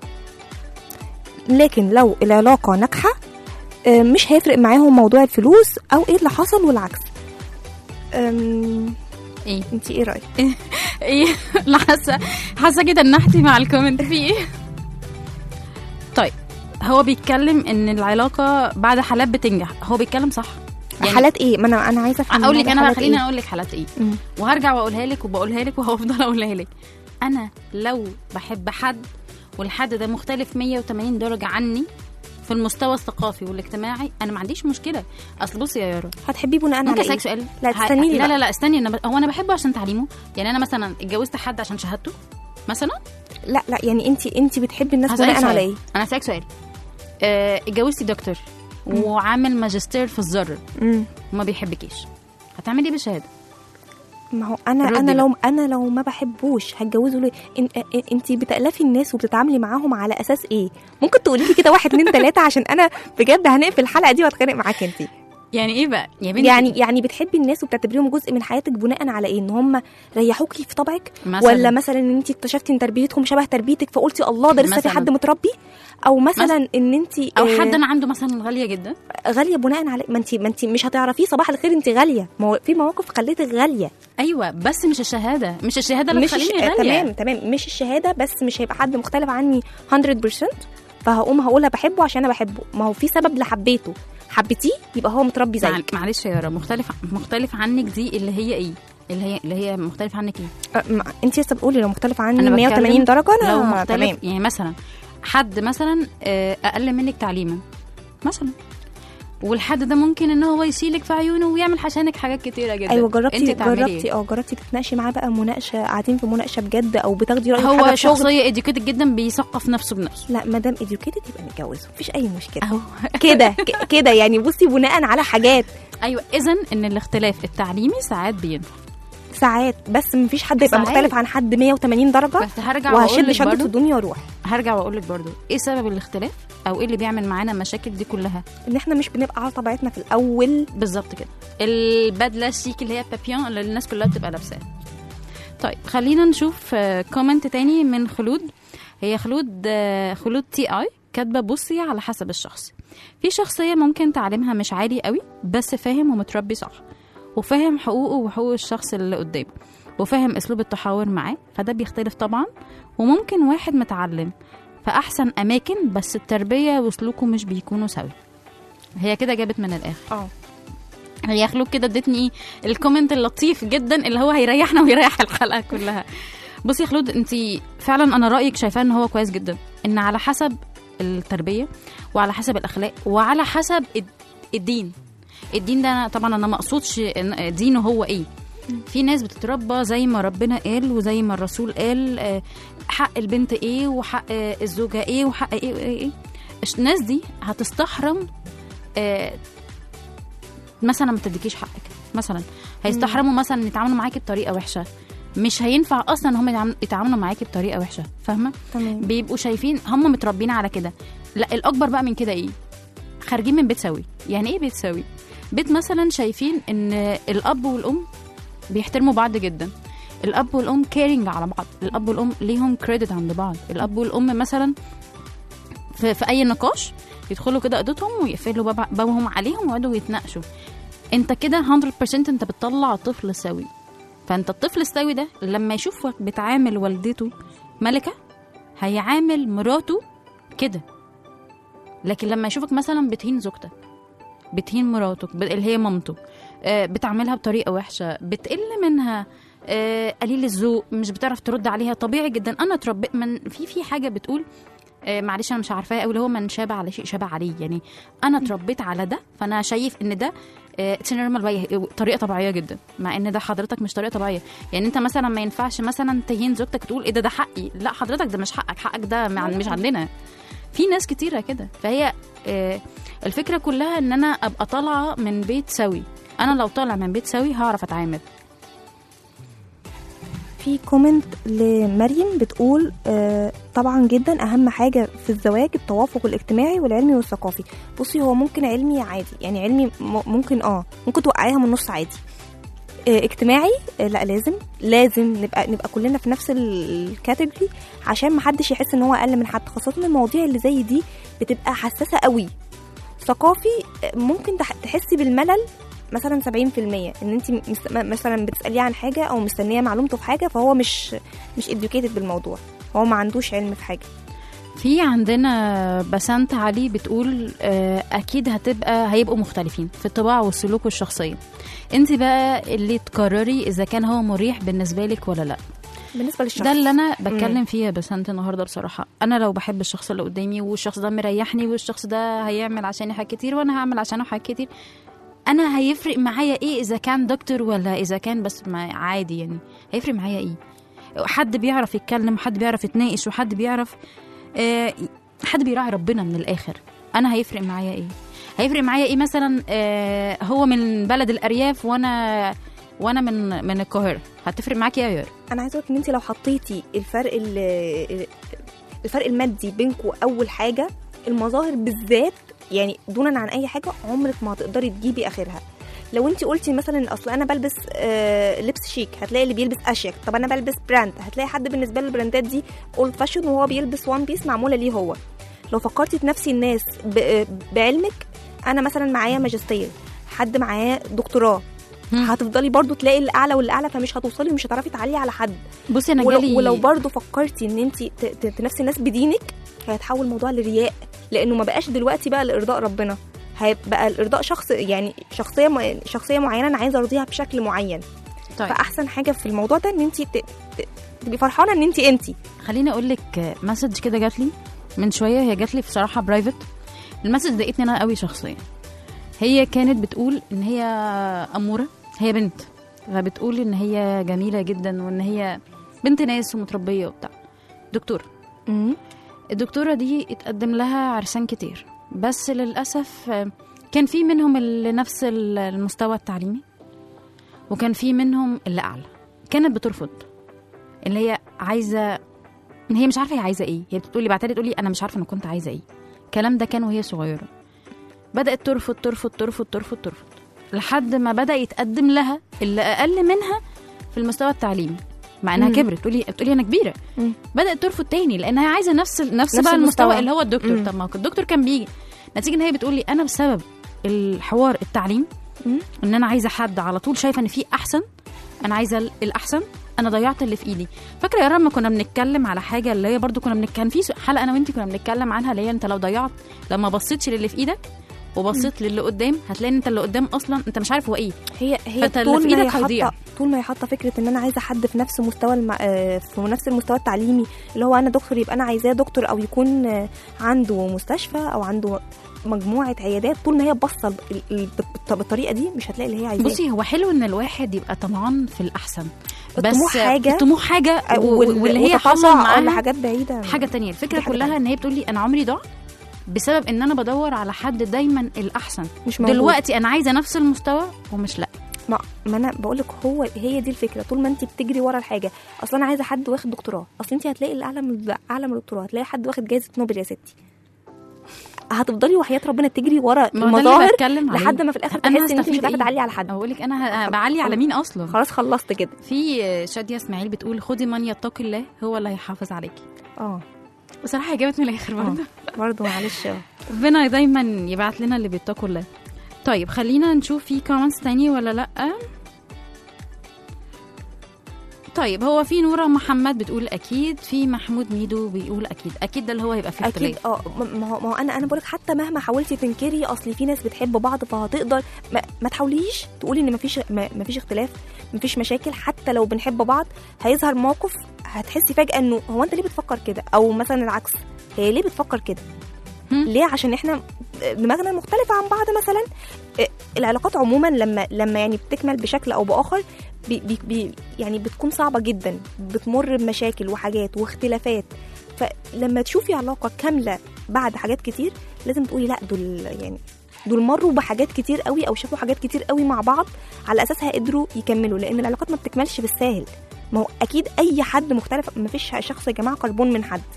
لكن لو العلاقة ناجحة آه، مش هيفرق معاهم موضوع الفلوس أو إيه اللي حصل والعكس أم... ايه انتي ايه رأيك؟ ايه لا حاسه حاسه كده نحتي مع الكومنت في ايه طيب هو بيتكلم ان العلاقه بعد حالات بتنجح هو بيتكلم صح يعني حالات ايه؟ ما انا انا عايزه افهم اقول لك هذا انا بقى حالات خليني إيه؟ اقول لك حالات ايه مم. وهرجع واقولها لك وبقولها لك وهفضل اقولها لك انا لو بحب حد والحد ده مختلف 180 درجه عني في المستوى الثقافي والاجتماعي انا ما عنديش مشكله اصل بصي يا يارا هتحبيه بناء ممكن على اسالك ايه؟ سؤال لا ه- تستني لي لا لا بقى. لا استني أنا ب... هو انا بحبه عشان تعليمه يعني انا مثلا اتجوزت حد عشان شهادته مثلا لا لا يعني انت انت بتحبي الناس هسألك بناء سؤال. على ايه؟ انا هسألك سؤال آه، اتجوزتي دكتور وعامل ماجستير في الذره مم. وما بيحبكيش هتعملي ايه بالشهاده ما هو انا ردي انا بقى. لو انا لو ما بحبوش هتجوزه ليه؟ إن انت بتألفي الناس وبتتعاملي معاهم على اساس ايه؟ ممكن تقولي لي كده واحد اتنين تلاته عشان انا بجد هنقفل الحلقه دي واتخانق معاك انت. يعني ايه بقى يا بنتي يعني يعني بتحبي الناس وبتعتبريهم جزء من حياتك بناء على ايه؟ ان هم ريحوكي في طبعك مثلاً. ولا مثلا ان انت اكتشفتي ان تربيتهم شبه تربيتك فقلتي الله ده لسه في مثلاً. حد متربي او مثلا مثلاً. ان انت او حد انا عنده مثلا غاليه جدا غاليه بناء على ما انت ما انت مش هتعرفيه صباح الخير انت غاليه ما هو في مواقف خليتك غاليه ايوه بس مش الشهاده مش الشهاده اللي مش تخليني الش- غاليه تمام تمام مش الشهاده بس مش هيبقى حد مختلف عني 100% فهقوم هقولها بحبه عشان انا بحبه ما هو في سبب لحبيته حبيتيه يبقى هو متربي مع- زيك معلش يا يارا مختلف مختلف عنك دي اللي هي ايه اللي هي اللي هي مختلف عنك ايه أه، ما- انت لسه بتقولي لو مختلف عني انا 180 بتكلم درجه انا لو مختلف تمام يعني مثلا حد مثلا آه، اقل منك تعليما مثلا والحد ده ممكن ان هو يشيلك في عيونه ويعمل عشانك حاجات كتيره جدا ايوه جربتي انت تعملي جربتي إيه؟ اه جربتي تتناقشي معاه بقى مناقشه قاعدين في مناقشه بجد او بتاخدي رايه في حاجه هو في شغل شخصيه اديوكيتد جدا بيثقف نفسه بنفسه لا ما دام educated يبقى نتجوزه مفيش اي مشكله اهو كده ك- كده يعني بصي بناء على حاجات ايوه اذا ان الاختلاف التعليمي ساعات بينفع ساعات بس مفيش حد يبقى ساعات. مختلف عن حد 180 درجه بس هرجع واقول وهشد لك شنطه برضو هدومي واروح هرجع واقول لك برضو ايه سبب الاختلاف او ايه اللي بيعمل معانا المشاكل دي كلها ان احنا مش بنبقى على طبيعتنا في الاول بالظبط كده البدله الشيك اللي هي بابيون اللي الناس كلها بتبقى لابساها طيب خلينا نشوف كومنت تاني من خلود هي خلود آه، خلود تي اي كاتبه بصي على حسب الشخص في شخصيه ممكن تعليمها مش عالي قوي بس فاهم ومتربي صح وفاهم حقوقه وحقوق الشخص اللي قدامه وفاهم اسلوب التحاور معاه فده بيختلف طبعا وممكن واحد متعلم في احسن اماكن بس التربيه وسلوكه مش بيكونوا سوي هي كده جابت من الاخر اه هي خلوق كده ادتني الكومنت اللطيف جدا اللي هو هيريحنا ويريح الحلقه كلها بصي يا خلود انت فعلا انا رايك شايفاه ان هو كويس جدا ان على حسب التربيه وعلى حسب الاخلاق وعلى حسب الد- الدين الدين ده أنا طبعا انا ما اقصدش إن دينه هو ايه في ناس بتتربى زي ما ربنا قال وزي ما الرسول قال آه، حق البنت ايه وحق آه، الزوجه ايه وحق ايه وايه ايه الش- الناس دي هتستحرم آه، مثلا ما تديكيش حقك مثلا هيستحرموا مثلا ان يتعاملوا معاكي بطريقه وحشه مش هينفع اصلا ان هم يتعامل- يتعاملوا معاكي بطريقه وحشه فاهمه تمام بيبقوا شايفين هم متربيين على كده لا الاكبر بقى من كده ايه خارجين من بيت سوي يعني ايه بيت سوي بيت مثلا شايفين ان الاب والام بيحترموا بعض جدا الاب والام كيرنج على بعض الاب والام ليهم كريدت عند بعض الاب والام مثلا في, في اي نقاش يدخلوا كده اوضتهم ويقفلوا باب- بابهم عليهم ويقعدوا يتناقشوا انت كده 100% انت بتطلع طفل سوي فانت الطفل السوي ده لما يشوفك بتعامل والدته ملكه هيعامل مراته كده لكن لما يشوفك مثلا بتهين زوجتك بتهين مراتك ب- اللي هي مامته آه، بتعملها بطريقه وحشه بتقل منها آه، قليل الذوق مش بتعرف ترد عليها طبيعي جدا انا اتربيت من في في حاجه بتقول آه، معلش انا مش عارفاها قوي اللي هو من شاب على شيء شبه عليه يعني انا اتربيت على ده فانا شايف ان ده اتس نورمال واي طريقه طبيعيه جدا مع ان ده حضرتك مش طريقه طبيعيه يعني انت مثلا ما ينفعش مثلا تهين زوجتك تقول ايه ده ده حقي لا حضرتك ده مش حقك حقك ده مع- مش عندنا في ناس كتيره كده فهي آه، الفكره كلها ان انا ابقى طالعه من بيت سوي انا لو طالع من بيت سوي هعرف اتعامل في كومنت لمريم بتقول آه طبعا جدا اهم حاجه في الزواج التوافق الاجتماعي والعلمي والثقافي بصي هو ممكن علمي عادي يعني علمي م- ممكن اه ممكن توقعيها من النص عادي آه اجتماعي آه لا لازم لازم نبقى نبقى كلنا في نفس الكاتيجوري عشان ما حدش يحس ان هو اقل من حد خاصه المواضيع اللي زي دي بتبقى حساسه قوي ثقافي آه، ممكن تح- تحسي بالملل مثلا 70% ان انت مس- م- مثلا بتساليه عن حاجه او مستنيه معلومته في حاجه فهو مش مش educated بالموضوع هو ما عندوش علم في حاجه في عندنا بسنت علي بتقول آه، اكيد هتبقى هيبقوا مختلفين في الطباع والسلوك والشخصيه انت بقى اللي تقرري اذا كان هو مريح بالنسبه لك ولا لا بالنسبه للشخص ده اللي انا بتكلم فيه يا بسنت النهارده بصراحه انا لو بحب الشخص اللي قدامي والشخص ده مريحني والشخص ده هيعمل عشاني حاجات كتير وانا هعمل عشانه حاجات كتير انا هيفرق معايا ايه اذا كان دكتور ولا اذا كان بس ما عادي يعني هيفرق معايا ايه حد بيعرف يتكلم وحد بيعرف يتناقش وحد بيعرف آه حد بيراعي ربنا من الاخر انا هيفرق معايا ايه هيفرق معايا ايه مثلا آه هو من بلد الارياف وانا وانا من من القاهره هتفرق معاكي ايه يا يار انا عايزه اقول ان انت لو حطيتي الفرق ال- الفرق المادي بينكم اول حاجه المظاهر بالذات يعني دونا عن اي حاجه عمرك ما هتقدري تجيبي اخرها لو انت قلتي مثلا اصل انا بلبس آه لبس شيك هتلاقي اللي بيلبس اشيك طب انا بلبس براند هتلاقي حد بالنسبه له البراندات دي اولد فاشون وهو بيلبس وان بيس معموله ليه هو لو فكرتي تنافسي الناس ب- بعلمك انا مثلا معايا ماجستير حد معاه دكتوراه مم. هتفضلي برضو تلاقي الاعلى والاعلى فمش هتوصلي ومش هتعرفي تعلي على حد بصي انا ولو, جالي ولو برضو فكرتي ان انت تنافسي الناس بدينك هيتحول الموضوع لرياء لانه ما بقاش دلوقتي بقى لارضاء ربنا هيبقى الارضاء شخص يعني شخصيه م... شخصيه معينه انا عايزه ارضيها بشكل معين طيب فاحسن حاجه في الموضوع ده ان انت ت... ت... تبقي فرحانه ان انت انت خليني اقول لك مسج كده جات لي من شويه هي جات لي بصراحه برايفت المسج ضايقتني انا قوي شخصيا هي كانت بتقول ان هي اموره هي بنت فبتقول ان هي جميله جدا وان هي بنت ناس ومتربيه وبتاع دكتور الدكتوره دي اتقدم لها عرسان كتير بس للاسف آه، كان في منهم اللي نفس ال- المستوى التعليمي وكان في منهم اللي اعلى كانت بترفض اللي هي عايزه ان هي مش عارفه هي عايزه ايه هي بتقولي بعتلي تقولي انا مش عارفه انا كنت عايزه ايه الكلام ده كان وهي صغيره بدات ترفض ترفض ترفض ترفض ترفض لحد ما بدا يتقدم لها اللي اقل منها في المستوى التعليمي مع انها مم. كبرت تقولي بتقولي انا كبيره مم. بدات ترفض تاني لانها عايزه نفس نفس, نفس بقى المستوى المستوى. اللي هو الدكتور مم. طب ما هو الدكتور كان بيجي نتيجه ان هي بتقولي انا بسبب الحوار التعليم مم. ان انا عايزه حد على طول شايفه ان في احسن انا عايزه ال- الاحسن انا ضيعت اللي في ايدي فاكره يا رنا كنا بنتكلم على حاجه اللي هي برضو كنا بنتكلم في حلقه انا وانتي كنا بنتكلم عنها اللي هي انت لو ضيعت لما بصيتش للي في ايدك وبصيت للي قدام هتلاقي ان انت اللي قدام اصلا انت مش عارف هو ايه هي هي فأنت اللي في طول ما هي إيدك هيضيع. حاطه طول ما هي حاطه فكره ان انا عايزه حد في نفس مستوى الم... آه، في نفس المستوى التعليمي اللي هو انا دكتور يبقى انا عايزاه دكتور او يكون آه، عنده مستشفى او عنده مجموعه عيادات طول ما هي باصه ال- ال- بالط- بالطريقه دي مش هتلاقي اللي هي عايزاه بصي هو حلو ان الواحد يبقى طمعان في الاحسن الطموح حاجة، الطموح حاجه آه، و- وال- واللي هي وتطلع حصل ولا معاها حاجات بعيده حاجه تانية الفكره دي حاجة كلها تانية. ان هي بتقول لي انا عمري ضاع بسبب ان انا بدور على حد دايما الاحسن مش موجود. دلوقتي انا عايزه نفس المستوى ومش لا ما, ما انا بقول لك هو هي دي الفكره طول ما انت بتجري ورا الحاجه اصلا انا عايزه حد واخد دكتوراه اصل انت هتلاقي الاعلى من اعلى من الدكتوراه هتلاقي حد واخد جائزه نوبل يا ستي هتفضلي وحياه ربنا تجري ورا ما هو ده اللي المظاهر بتكلم عليه. لحد ما في الاخر أنا تحسي ان انت مش هستفيد هتعرفي إيه؟ تعلي على حد اقول لك انا ه- بعلي على مين اصلا خلاص خلصت كده في شاديه اسماعيل بتقول خدي من يتقي الله هو اللي هيحافظ عليكي اه بصراحه هي جابت من الاخر برضه برضه معلش اه. ربنا دايما يبعت لنا اللي بيتقوا الله طيب خلينا نشوف في كومنتس تاني ولا لا طيب هو في نورة محمد بتقول اكيد في محمود ميدو بيقول اكيد اكيد ده اللي هو هيبقى فيه اكيد اختلاف اه ما- ما هو ما هو انا انا بقولك حتى مهما حاولتي تنكري اصل في ناس بتحب بعض فهتقدر ما, ما تحاوليش تقولي ان مفيش ما مفيش اختلاف مفيش مشاكل حتى لو بنحب بعض هيظهر موقف هتحسي فجاه انه هو انت ليه بتفكر كده او مثلا العكس هي ليه بتفكر كده هم. ليه عشان احنا دماغنا مختلفة عن بعض مثلا إيه، العلاقات عموما لما لما يعني بتكمل بشكل او باخر بي بي بي يعني بتكون صعبة جدا بتمر بمشاكل وحاجات واختلافات فلما تشوفي علاقة كاملة بعد حاجات كتير لازم تقولي لا دول يعني دول مروا بحاجات كتير قوي او شافوا حاجات كتير قوي مع بعض على اساسها قدروا يكملوا لان العلاقات ما بتكملش بالساهل ما هو اكيد اي حد مختلف ما فيش شخص يا جماعه قربون من حد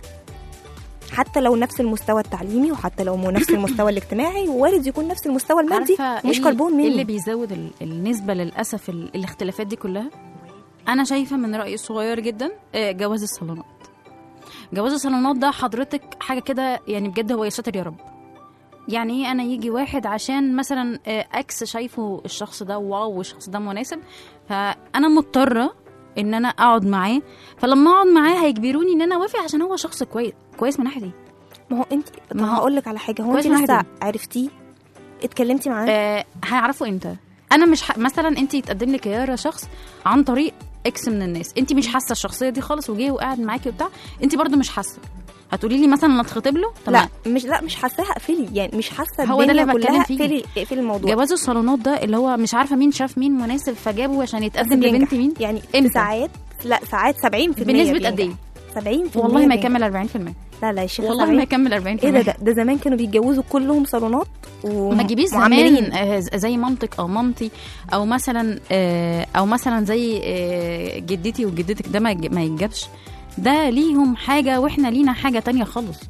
حتى لو نفس المستوى التعليمي وحتى لو مو نفس المستوى الاجتماعي وارد يكون نفس المستوى المادي عارفة مش إيه قربون اللي- مني اللي بيزود ال- النسبه للاسف ال- الاختلافات دي كلها انا شايفه من رايي الصغير جدا آه، جواز الصالونات جواز الصالونات ده حضرتك حاجه كده يعني بجد هو يا ساتر يا رب يعني ايه انا يجي واحد عشان مثلا آه، اكس شايفه الشخص ده واو والشخص ده مناسب فانا مضطره ان انا اقعد معاه فلما اقعد معاه هيجبروني ان انا اوافق عشان هو شخص كويس كويس من ناحيه ايه ما هو انت ما ما هو- هقول لك على حاجه هو كويس انت من لسه ناحية عرفتيه اتكلمتي معاه آه هيعرفوا امتى انا مش ح... مثلا انت يتقدم لك يا يارا شخص عن طريق اكس من الناس انت مش حاسه الشخصيه دي خالص وجه وقاعد معاكي وبتاع انت برضو مش حاسه هتقولي لي مثلا انا اتخطب له لا مش لا مش حاساها اقفلي يعني مش حاسه هو ده اللي الدنيا بتكلم كلها فيه. اقفلي اقفلي الموضوع جواز الصالونات ده اللي هو مش عارفه مين شاف مين مناسب فجابه عشان يتقدم بينجح. لبنت مين يعني امتى؟ ساعات لا ساعات 70% بنسبه قد ايه 70% والله ما بينجح. يكمل 40% لا لا يا شيخ والله 70. ما يكمل 40% ايه ده ده ده زمان كانوا بيتجوزوا كلهم صالونات ما تجيبيش ومعمرين. زمان آه، زي مامتك او مامتي او مثلا آه، او مثلا زي آه، جدتي وجدتك ده ما يج- ما يتجابش ده ليهم حاجه واحنا لينا حاجه تانية خالص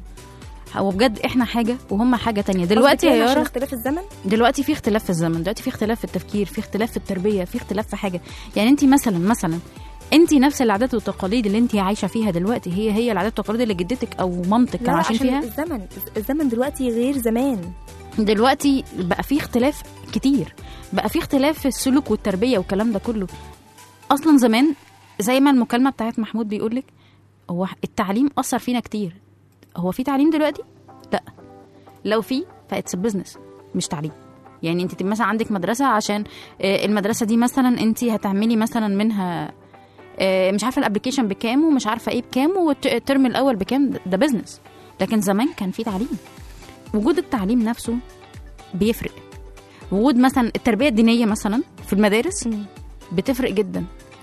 هو بجد احنا حاجه وهم حاجه تانية دلوقتي يا قصدك يعني عشان يارا اختلاف الزمن دلوقتي في اختلاف في الزمن دلوقتي في اختلاف في التفكير في اختلاف في التربيه في اختلاف في حاجه يعني انت مثلا مثلا انت نفس العادات والتقاليد اللي انت عايشه فيها دلوقتي هي هي العادات والتقاليد اللي جدتك او مامتك لا كانوا لا عايشين عشان فيها الزمن الزمن دلوقتي غير زمان دلوقتي بقى في اختلاف كتير بقى في اختلاف في السلوك والتربيه والكلام ده كله اصلا زمان زي ما المكالمه بتاعت محمود بيقولك هو التعليم اثر فينا كتير هو في تعليم دلوقتي لا لو في فاتس بزنس مش تعليم يعني انت تبقى مثلا عندك مدرسه عشان آه، المدرسه دي مثلا انت هتعملي مثلا منها آه، مش عارفه الابلكيشن بكام ومش عارفه ايه بكام والترم الاول بكام ده- ده بزنس لكن زمان كان في تعليم وجود التعليم نفسه بيفرق وجود مثلا التربيه الدينيه مثلا في المدارس بتفرق جدا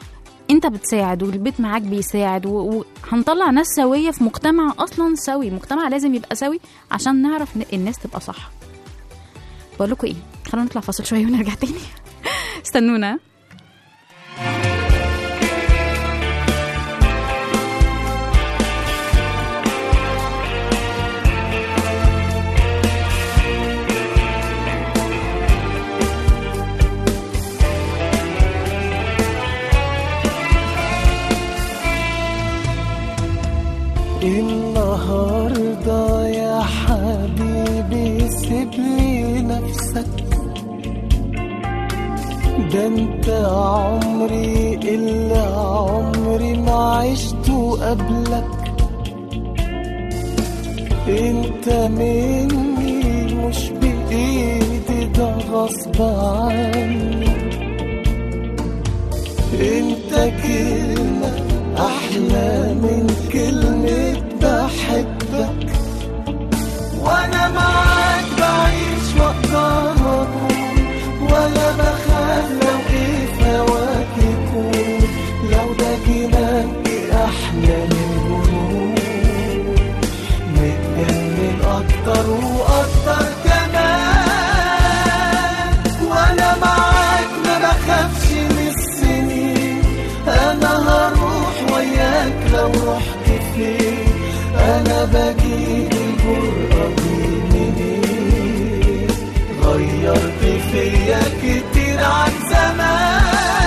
انت بتساعد والبيت معاك بيساعد و- وهنطلع ناس سويه في مجتمع اصلا سوي مجتمع لازم يبقى سوي عشان نعرف ن- الناس تبقى صح بقول لكم ايه خلونا نطلع فاصل شويه ونرجع تاني استنونا النهاردة يا حبيبي سيب لي نفسك ده انت عمري اللي عمري ما عشته قبلك انت مني مش بإيدي ده غصب عني انت كلمة احلى من كلمة بحبك وانا معاك بعيش واقدر اكون ولا بخاف لو ايه في هواك يكون لو ده جنانك احلى من الورود متجنن اكتر واكتر كمان وانا معاك ما بخافش من السنين انا هروح وياك لو رحت فين انا بجيب الجرأة دي منين غيرت فيا كتير عن زمان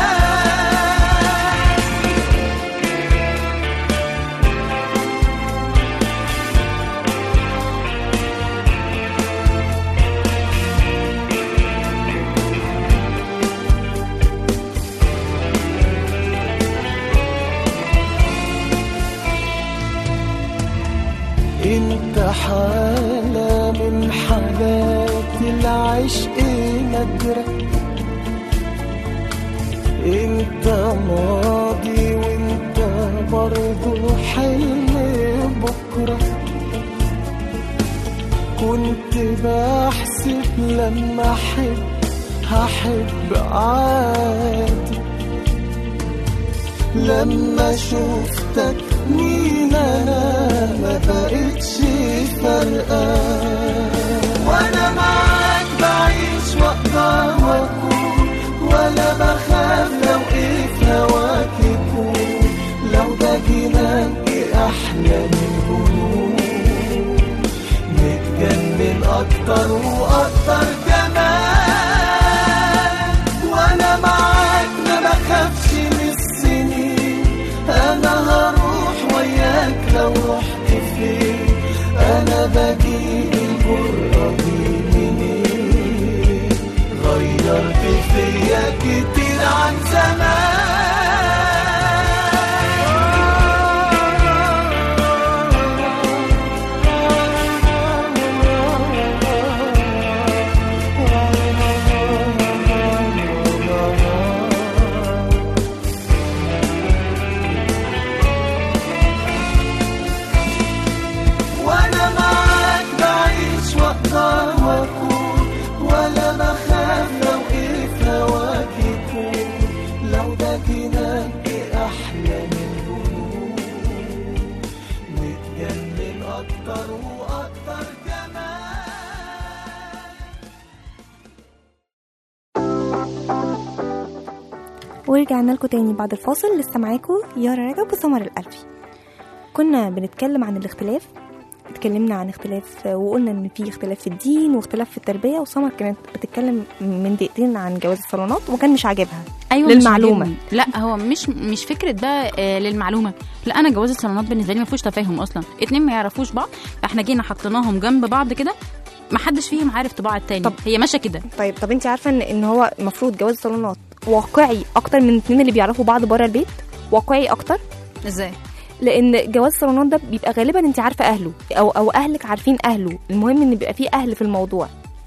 انت حالة من حالات العشق نادرة انت ماضي وانت برضو حلم بكرة كنت بحسب لما احب هحب عادي لما شفتك مين انا ما بقتش فارقة وانا معاك بعيش واقدر واكون ولا بخاف لو ايه في هواك يكون جينا احلى من الهروب نتجنن اكتر واكتر كمان وانا معاك ما بخافش من السنين انا هروح وياك لو رحت فين انا بجيب الجرأة دي منين غيرت فيا كتير عن زمان وانا معاك بعيش واقدر واكون ولا بخاف لو ايه في هواك يكون لو ده جنانك احلى من الهروب نتجنن اكتر واكتر كمان ورجعنا لكم تاني بعد الفاصل لسه معاكم يارا رجب وسمر الألفي كنا بنتكلم عن الاختلاف اتكلمنا عن اختلاف وقلنا ان في اختلاف في الدين واختلاف في التربيه وسمر كانت بتتكلم من دقيقتين عن جواز الصالونات وكان مش عاجبها ايوه للمعلومة. مش عاجبني. لا هو مش مش فكره بقى آه، للمعلومه لا انا جواز الصالونات بالنسبه لي ما فيهوش تفاهم اصلا اتنين ما يعرفوش بعض احنا جينا حطيناهم جنب بعض كده ما حدش فيهم عارف طباع التاني طب- هي ماشيه كده طيب طب انت عارفه ان ان هو المفروض جواز الصالونات واقعي اكتر من الاثنين اللي بيعرفوا بعض بره البيت واقعي اكتر ازاي لان جواز الصالونات ده بيبقى غالبا انت عارفه اهله او او اهلك عارفين اهله المهم ان بيبقى فيه اهل في الموضوع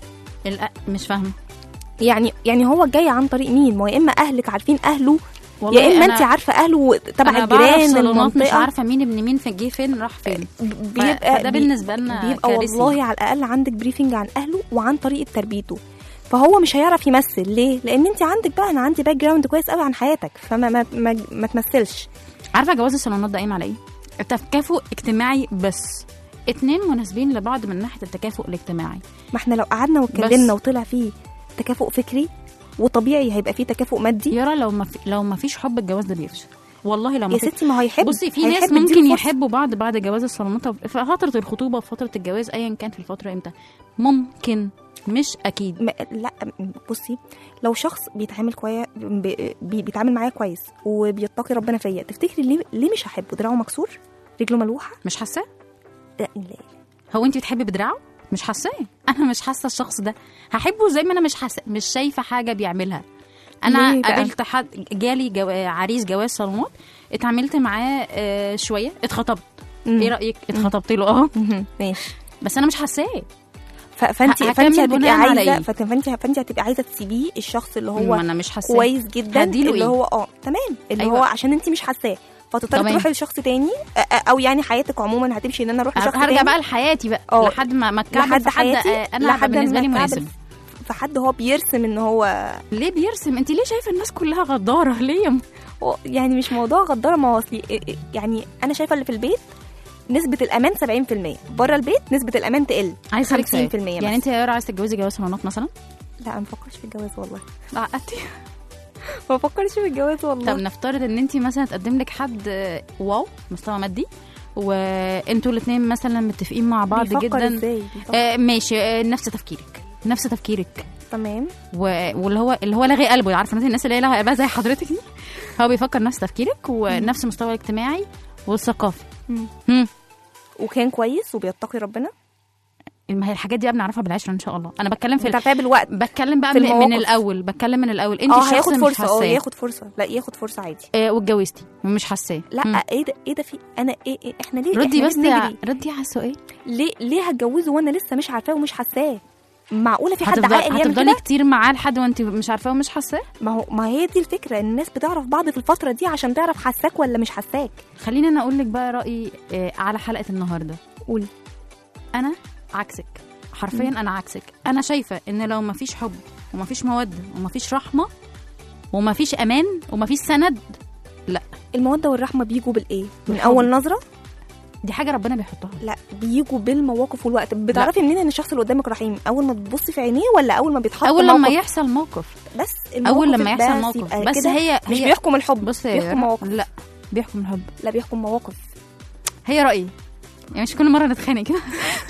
مش فاهمه يعني يعني هو جاي عن طريق مين ما هو يا اما اهلك عارفين اهله والله يا اما أنا- انت عارفه اهله تبع انا بعرف الجيران صالونات مش المنطقه عارفه مين ابن مين في جه فين راح فين بيبقى فده بي- بالنسبه لنا بيبقى كارثي. والله على الاقل عندك بريفنج عن اهله وعن طريقه تربيته فهو مش هيعرف يمثل ليه لان انت عندك بقى انا عندي باك جراوند كويس قوي عن حياتك فما ما ما, ما تمثلش عارفه جواز الصالونات ده قايم على ايه تكافؤ اجتماعي بس اتنين مناسبين لبعض من ناحيه التكافؤ الاجتماعي ما احنا لو قعدنا واتكلمنا بس. وطلع فيه تكافؤ فكري وطبيعي هيبقى فيه تكافؤ مادي يارا لو ما في لو ما فيش حب الجواز ده بيفشل والله لو ما يا في ستي ما هو هيحب بصي في هيحب ناس اديله ممكن فرصة. يحبوا بعض بعد جواز الصالونات في فتره الخطوبه وفي فتره الجواز ايا كان في الفتره امتى ممكن مش اكيد ما لا بصي لو شخص بيتعامل كويس بي بيتعامل معايا كويس وبيتقي ربنا فيا تفتكري ليه ليه مش هحبه دراعه مكسور رجله ملوحه مش حاساه لا لا هو انت بتحبي بدراعه مش حاساه انا مش حاسه الشخص ده هحبه زي ما انا مش حاسه مش شايفه حاجه بيعملها انا ليه بقى؟ قابلت حد جالي جو... عريس جواز صالونات اتعاملت معاه آه، شويه اتخطبت مم. ايه رايك اتخطبت له اه مهم. ماشي بس انا مش حاساه ف- فانت ه- فانت هكمل هتبقي بناء على عايزه إيه؟ فت- فانت فانت هتبقي عايزه تسيبيه الشخص اللي ما هو انا مش حاساه كويس جدا هديله اللي إيه؟ هو اه تمام اللي أيوة. هو عشان انت مش حاساه فتضطري تمام. تروحي لشخص تاني أ- أ- او يعني حياتك عموما هتمشي ان انا اروح لشخص هرجع تاني بقى لحياتي بقى اه. لحد ما ما اتكعبل لحد في حد حياتي آه، انا هبقى لحد بالنسبه لي ما أتكعبل مناسب في حد هو بيرسم ان هو ليه بيرسم انت ليه شايفه الناس كلها غداره ليه يا م- هو يعني مش موضوع غداره ما هو أصلي- إيه- إيه- يعني انا شايفه اللي في البيت نسبة الأمان 70% بره البيت نسبة الأمان تقل عايز اسالك سؤال 50% يعني مثلا. انت يا يارا عايزه تتجوزي جواز صالونات مثلا لا أنا ما بفكرش في الجواز والله عقدتي ما بفكرش في الجواز والله طب نفترض ان انت مثلا تقدم لك حد آه، واو مستوى مادي وانتوا الاثنين مثلا متفقين مع بعض بيفكر جدا ازاي بيفكر. آه ماشي آه نفس تفكيرك نفس تفكيرك تمام و... واللي هو اللي هو لاغي قلبه عارفه الناس- الناس اللي هي لاغي قلبها زي حضرتك دي هو بيفكر نفس تفكيرك ونفس المستوى الاجتماعي والثقافي مم. هم. وكان كويس وبيتقي ربنا ما هي الحاجات دي بقى بنعرفها بالعشره ان شاء الله انا بتكلم في ال... بتعرفها بالوقت بتكلم بقى في من, من المواقف. الاول بتكلم من الاول انت اه الشخص هياخد مش فرصة اه حاساه ياخد فرصة لا ياخد فرصة عادي آه واتجوزتي ومش حاساه لا هم. ايه ده ايه ده في انا ايه, إيه احنا ليه ردي إحنا بس ليه يا- بنجري؟ ردي على السؤال ليه ليه هتجوزه وانا لسه مش عارفاه ومش حاساه معقوله في حد هتفضل عاقل يعمل هتفضلي كده كتير معاه لحد وانت مش عارفاه ومش حاساه ما هو ما هي دي الفكره ان الناس بتعرف بعض في الفتره دي عشان تعرف حساك ولا مش حساك خليني انا اقول لك بقى رايي آه، على حلقه النهارده قولي انا عكسك حرفيا انا عكسك انا شايفه ان لو مفيش حب ومفيش موده ومفيش رحمه ومفيش امان ومفيش سند الموده والرحمه بيجوا بالايه من بالحب. اول نظره دي حاجه ربنا بيحطها لا بيجوا بالمواقف والوقت بتعرفي منين ان الشخص اللي قدامك رحيم اول ما بتبصي في عينيه ولا اول ما بيتحط اول لما موقف؟ يحصل موقف بس اول الموقف لما يحصل بس موقف يبقى بس كده هي مش هي بيحكم الحب بص يا بيحكم يارا، مواقف لا بيحكم الحب لا بيحكم مواقف هي رايي يعني مش كل مره نتخانق كده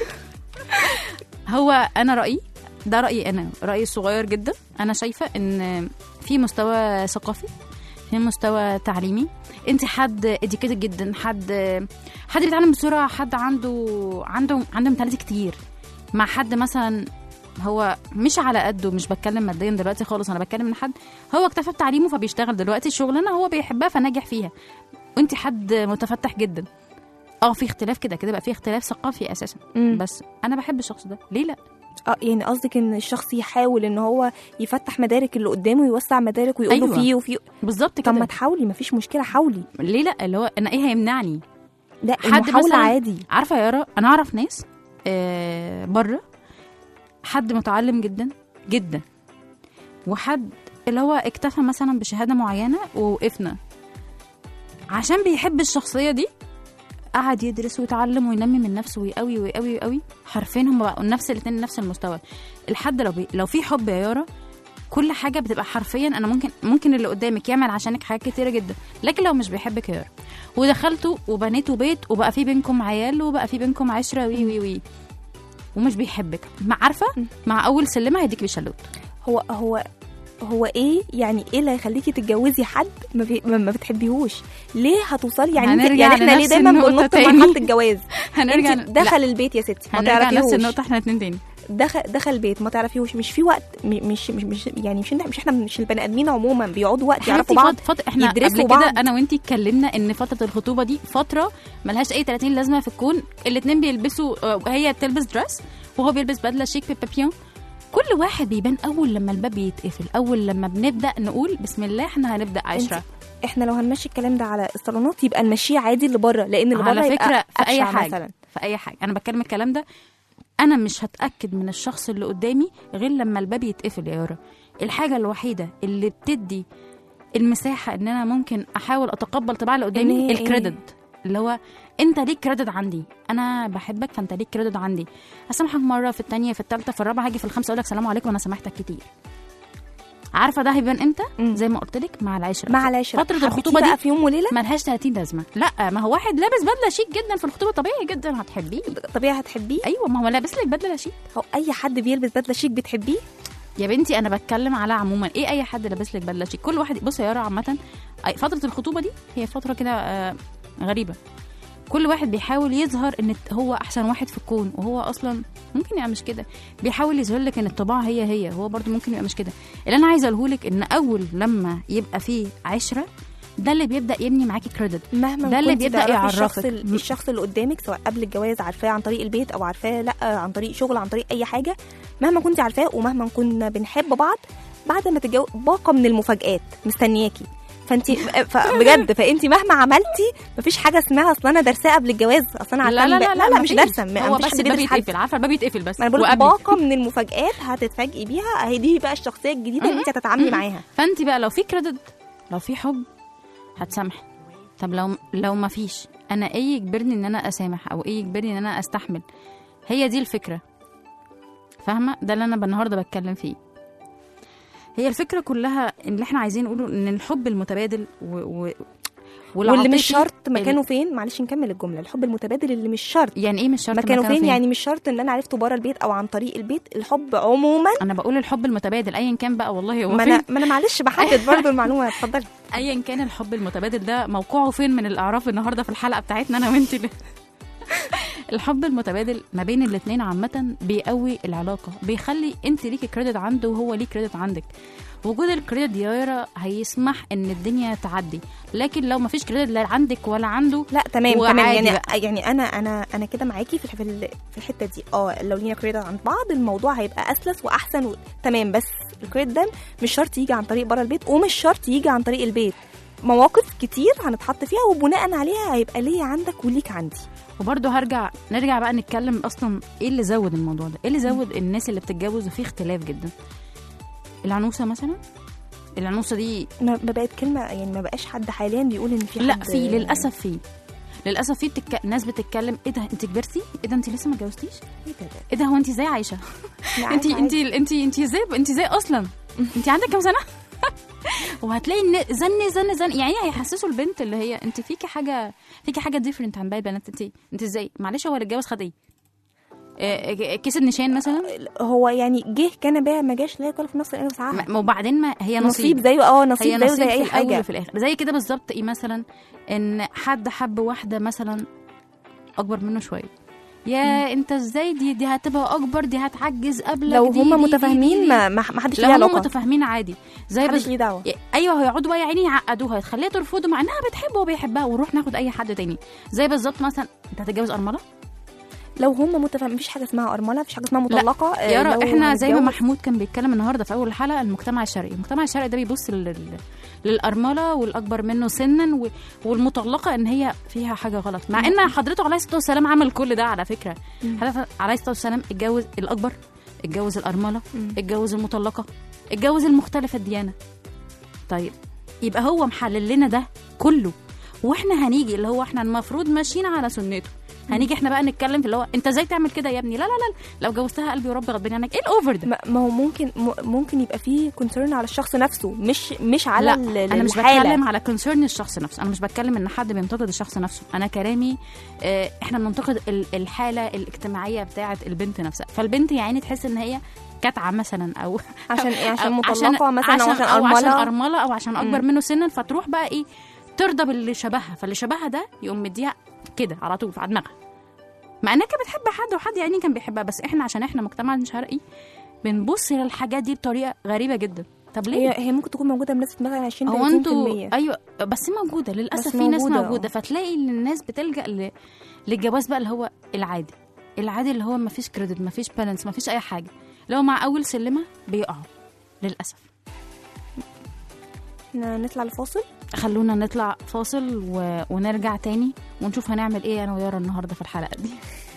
هو انا رايي ده رايي انا رايي صغير جدا انا شايفه ان في مستوى ثقافي في مستوى تعليمي انت حد اديكيتد جدا حد حد بيتعلم بسرعه حد عنده عنده عنده منتاليتي كتير مع حد مثلا هو مش على قده مش بتكلم ماديا دلوقتي خالص انا بتكلم ان حد هو اكتفى بتعليمه فبيشتغل دلوقتي الشغلانه هو بيحبها فناجح فيها وانت حد متفتح جدا اه في اختلاف كده كده بقى في اختلاف ثقافي اساسا مم. بس انا بحب الشخص ده ليه لا اه يعني قصدك ان الشخص يحاول ان هو يفتح مدارك اللي قدامه ويوسع مدارك ويقول له أيوة. فيه وفيه بالظبط طب ما كده تحاولي مفيش مشكله حاولي ليه لا اللي هو انا ايه هيمنعني لا حد المحاوله مثلا عادي عارفه يا يارا انا اعرف ناس آه بره حد متعلم جدا جدا وحد اللي هو اكتفى مثلا بشهاده معينه ووقفنا عشان بيحب الشخصيه دي قعد يدرس ويتعلم وينمي من نفسه ويقوي ويقوي ويقوي حرفيا هم بقوا نفس الاثنين نفس المستوى الحد لو بي... لو في حب يا يارا كل حاجه بتبقى حرفيا انا ممكن ممكن اللي قدامك يعمل عشانك حاجات كتيره جدا لكن لو مش بيحبك يا يارا ودخلتوا وبنيتوا بيت وبقى في بينكم عيال وبقى في بينكم عشره وي وي وي ومش بيحبك مع عارفه مع اول سلمه هيديك بالشلوت هو هو هو ايه يعني ايه اللي هيخليكي تتجوزي حد ما, بي... ما ما بتحبيهوش ليه هتوصلي يعني انت هنرجع يعني احنا ليه لنفس دايما النقطة بننط تاني. مرحله الجواز هنرجع انت دخل البيت يا ستي ما هنرجع نفس تعرفيهوش النقطه احنا اتنين تاني دخل دخل البيت ما تعرفيهوش مش في وقت م- مش مش, مش يعني مش مش احنا مش البني ادمين عموما بيقعدوا وقت يعرفوا بعض فت... فت... احنا يدرسوا قبل كده بعض. انا وانتي اتكلمنا ان فتره الخطوبه دي فتره ملهاش اي 30 لازمه في الكون الاتنين بيلبسوا آه، هي بتلبس دريس وهو بيلبس بدله شيك ببابيون كل واحد بيبان اول لما الباب يتقفل اول لما بنبدا نقول بسم الله احنا هنبدا عشره احنا لو هنمشي الكلام ده على الصالونات يبقى نمشيه عادي اللي بره لان اللي على بره يبقى فكره في اي أبشع حاجه مثلا في اي حاجه انا بتكلم الكلام ده انا مش هتاكد من الشخص اللي قدامي غير لما الباب يتقفل يا يارا الحاجه الوحيده اللي بتدي المساحه ان انا ممكن احاول اتقبل طباع اللي إن قدامي هي إيه؟ الكريدت اللي هو انت ليك كريدت عندي انا بحبك فانت ليك كريدت عندي هسامحك مره في الثانيه في الثالثه في الرابعه هاجي في الخامسه اقول لك سلام عليكم انا سامحتك كتير عارفه ده هيبان امتى مم. زي ما قلت لك مع العشره مع العشره فتره حبيتيه الخطوبه بقى دي في يوم وليله ملهاش 30 لازمه لا ما هو واحد لابس بدله شيك جدا في الخطوبه طبيعي جدا هتحبيه طبيعي هتحبيه ايوه ما هو لابس لك بدله شيك هو اي حد بيلبس بدله شيك بتحبيه يا بنتي انا بتكلم على عموما ايه اي حد لابس لك بدله شيك كل واحد بص يا يارا عامه أي- فتره الخطوبه دي هي فتره كده آه، غريبه كل واحد بيحاول يظهر ان هو احسن واحد في الكون وهو اصلا ممكن يبقى مش كده بيحاول يظهر لك ان الطباع هي هي هو برضو ممكن يبقى مش كده اللي انا عايزه اقوله لك ان اول لما يبقى فيه عشره ده اللي بيبدا يبني معاكي كريدت مهما ده اللي كنتي بيبدأ تعرفي يعرفك. الشخص, ال- الشخص اللي قدامك سواء قبل الجواز عارفاه عن طريق البيت او عارفاه لا عن طريق شغل عن طريق اي حاجه مهما كنت عارفاه ومهما كنا بنحب بعض بعد ما تتجوز باقه من المفاجآت مستنياكي فانت بجد فانت مهما عملتي مفيش حاجه اسمها اصل انا دارساه قبل الجواز اصل انا عارفه لا لا الب- لا لا, لا, مش مفيش. دارسه ما- هو مفيش بس حد الباب بيدرس حاجه يتقفل عارفه الباب يتقفل بس ما انا بقول لك وقبلي. باقه من المفاجآت هتتفاجئي بيها اهي دي بقى الشخصيه الجديده اللي انت هتتعاملي معاها فانت بقى لو في كريدت لو في حب هتسامحي طب لو لو ما فيش انا ايه يجبرني ان انا اسامح او ايه يجبرني ان انا استحمل هي دي الفكره فاهمه ده اللي انا النهارده بتكلم فيه هي الفكره كلها اللي احنا عايزين نقوله ان الحب المتبادل و... و... واللي والعاطفي مش شرط ال- مكانه فين معلش نكمل الجمله الحب المتبادل اللي مش شرط يعني ايه مش شرط مكانه فين يعني مش شرط ان انا عرفته بره البيت او عن طريق البيت الحب عموما انا بقول الحب المتبادل ايا كان بقى والله هو ما فين انا ما انا معلش بحدد برضه المعلومه اتفضلي ايا كان الحب المتبادل ده موقعه فين من الاعراف النهارده في الحلقه بتاعتنا انا وانت اللي- الحب المتبادل ما بين الاتنين عامة بيقوي العلاقة بيخلي انت ليكي كريدت عنده وهو ليه كريدت عندك وجود الكريدت يا يارا هيسمح ان الدنيا تعدي لكن لو ما فيش كريدت لا عندك ولا عنده لا تمام وعادي تمام يعني بقى. يعني انا انا انا كده معاكي في في ال- في الحته دي اه لو لينا كريدت عند بعض الموضوع هيبقى اسلس واحسن و... تمام بس الكريدت ده مش شرط يجي عن طريق بره البيت ومش شرط يجي عن طريق البيت مواقف كتير هنتحط فيها وبناء عليها هيبقى ليا عندك وليك عندي وبرضه هرجع نرجع بقى نتكلم اصلا ايه اللي زود الموضوع ده ايه اللي زود الناس اللي بتتجوز وفي اختلاف جدا العنوسة مثلا العنوسة دي ما ما بقت كلمه يعني ما بقاش حد حاليا بيقول ان في لا حد في للاسف في للاسف في بتك... ناس بتتكلم ايه ده انت كبرتي ايه ده انت لسه ما اتجوزتيش ايه ده ده؟ ايه ده هو انت ازاي عايشه لا، انت عادي، انت عادي. انت انت ازاي انت ازاي اصلا انت عندك كام سنه وهتلاقي ان زن زن زن يعني هيحسسوا البنت اللي هي انت فيكي حاجه فيكي حاجه ديفرنت عن باقي البنات انت انت ازاي معلش هو اللي اتجوز خد ايه آه، كيس النشان مثلا هو يعني جه كان باع ما جاش لا يكلف في نفس الانس ساعه ما- وبعدين ما هي نصيب نصيب زيه اه هي نصيب زيه نصيب زي في اي الأول حاجه وفي الاخر زي كده بالظبط ايه مثلا ان حد حب واحده مثلا اكبر منه شويه يا انت ازاي دي دي هتبقى اكبر دي هتعجز قبلك لو دي هما دي- دي- متفاهمين دي- ما ما ما حدش لو ليه هم علاقه متفاهمين عادي زي محدش بس ليه دعوه ايوه هيقعدوا بقى يا عيني يعقدوها تخليها ترفضه مع انها بتحبه وبيحبها ونروح ناخد اي حد تاني زي بالظبط مثلا انت هتتجوز ارمله لو هما متفاهمين مفيش حاجه اسمها ارمله مفيش حاجه اسمها مطلقه آه، يارا لو احنا زي ما هنتجوز- محمود كان بيتكلم النهارده في اول الحلقه المجتمع الشرقي المجتمع الشرقي ده بيبص لل... للارمله والاكبر منه سنا و... والمطلقه ان هي فيها حاجه غلط مع ان حضرته عليه الصلاه والسلام عمل كل ده على فكره حضرته عليه الصلاه والسلام اتجوز الاكبر اتجوز الارمله اتجوز المطلقه اتجوز المختلفه الديانه طيب يبقى هو محلل لنا ده كله واحنا هنيجي اللي هو احنا المفروض ماشيين على سنته هنيجي احنا بقى نتكلم في اللي هو انت ازاي تعمل كده يا ابني لا لا لا لو جوزتها قلبي وربي غضبان عنك ايه الاوفر ده ما ما هو ممكن م- ممكن يبقى فيه كونسيرن على الشخص نفسه مش مش على لا ال- انا مش الحالة. بتكلم على كونسيرن الشخص نفسه انا مش بتكلم ان حد بينتقد الشخص نفسه انا كلامي آه، احنا بننتقد ال- الحاله الاجتماعيه بتاعه البنت نفسها فالبنت يعني تحس ان هي كتعه مثلا او عشان ايه عشان أو مطلقه مثلا او عشان او عشان ارمله ارمله او عشان اكبر مم. منه سنا فتروح بقى ايه ترضى باللي شبهها فاللي شبهها ده يقوم مديها كده على طول على دماغها مع انها كانت بتحب حد وحد يعني كان بيحبها بس احنا عشان احنا مجتمع شرقي بنبص للحاجات دي بطريقه غريبه جدا طب ليه هي هي ممكن تكون موجوده بنسبه مثلا 20 هو انتوا 30% ايوه بس موجوده للاسف بس في ناس موجودة، موجوده اه. فتلاقي ان الناس بتلجا ل... للجواز بقى اللي هو العادي العادي اللي هو ما فيش كريدت ما فيش بالانس ما فيش اي حاجه اللي هو مع اول سلمه بيقعوا للاسف احنا نطلع لفاصل خلونا نطلع فاصل و... ونرجع تاني ونشوف هنعمل ايه انا ويارا النهارده في الحلقه دي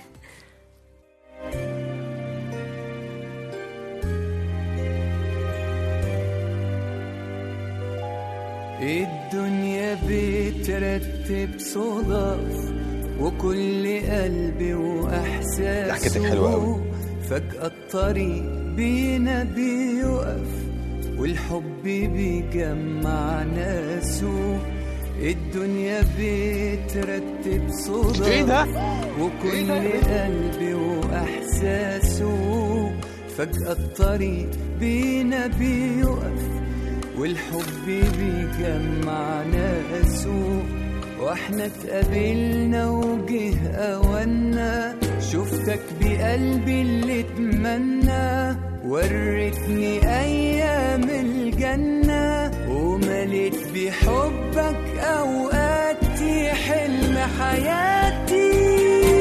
الدنيا بترتب صدف وكل قلبي وإحساسه ضحكتك حلوة أوي. فجأة الطريق بينا بيقف والحب بيجمع ناسه الدنيا بترتب صدف إيه ده؟ وكل قلبي وإحساسه فجأة الطريق بينا بيقف والحب بيجمع ناسه واحنا اتقابلنا وجه اونا شفتك بقلبي اللي اتمنى وريتني ايام الجنة ومليت بحبك اوقاتي حلم حياتي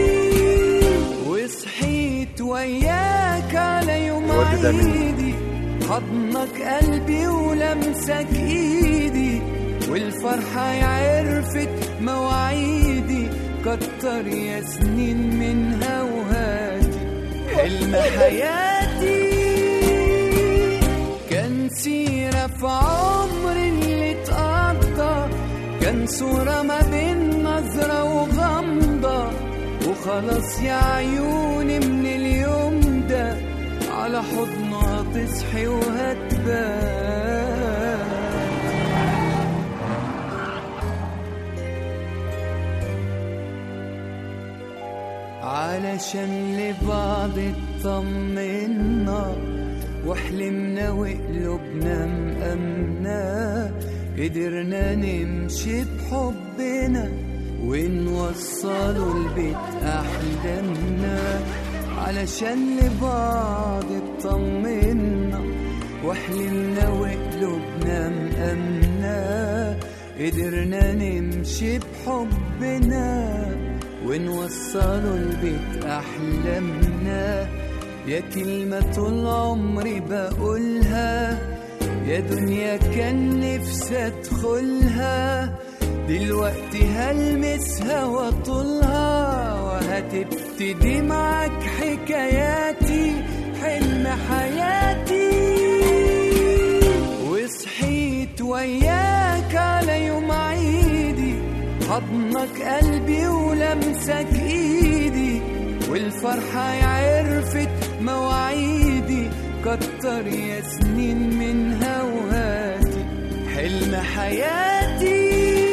وصحيت وياك على يوم الورد ده مني. عيدي حضنك قلبي ولمسك ايدي والفرحة عرفت مواعيدي كتر يا سنين منها وهاتي حلم حياتي كان سيرة في عمري اللي اتقضى كان صورة ما بين نظرة وغمضة وخلاص يا عيوني من اليوم ده على حضنها تصحي وهتبان علشان لبعض اطمنا وحلمنا وقلوبنا مأمنة قدرنا نمشي بحبنا ونوصلوا البيت أحلامنا علشان لبعض اطمنا وحلمنا وقلوبنا مأمنة قدرنا نمشي بحبنا ونوصلوا البيت أحلامنا يا كلمة طول عمري بقولها يا دنيا كان نفسي أدخلها دلوقتي هلمسها واطولها وهتبتدي معاك حكاياتي حلم حياتي وصحيت وياك على يوم عيدي حضنك قلبي ولمسك ايدي والفرحة عرفت مواعيدي كتر يا سنين منها وهاتي حلم حياتي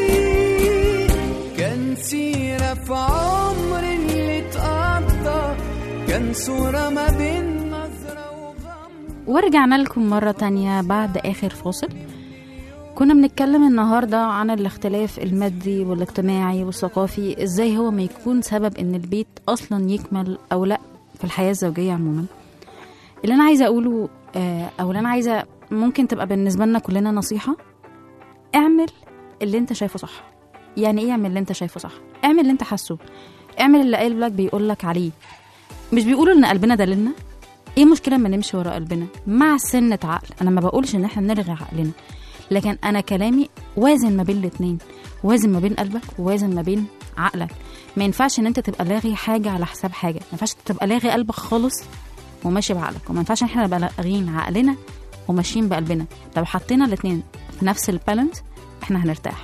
كان سيرة في عمري اللي اتقضى كان صورة ما بين نظرة وغمضة ورجعنا لكم مرة تانية بعد آخر فاصل كنا بنتكلم النهاردة عن الاختلاف المادي والاجتماعي والثقافي ازاي هو ما يكون سبب ان البيت اصلا يكمل او لا في الحياة الزوجية عموما اللي انا عايزة اقوله آه، او اللي انا عايزة ممكن تبقى بالنسبة لنا كلنا نصيحة اعمل اللي انت شايفه صح يعني ايه اعمل اللي انت شايفه صح اعمل اللي انت حاسه اعمل اللي قلبك بيقولك عليه مش بيقولوا ان قلبنا دليلنا ايه مشكله ما نمشي ورا قلبنا مع سنه عقل انا ما بقولش ان احنا نلغي عقلنا لكن انا كلامي وازن ما بين الاتنين وازن ما بين قلبك ووازن ما بين عقلك ما ينفعش ان انت تبقى لاغي حاجه على حساب حاجه ما ينفعش تبقى لاغي قلبك خالص وماشي بعقلك وما ينفعش احنا نبقى لاغيين عقلنا وماشيين بقلبنا لو حطينا الاتنين في نفس البالانس احنا هنرتاح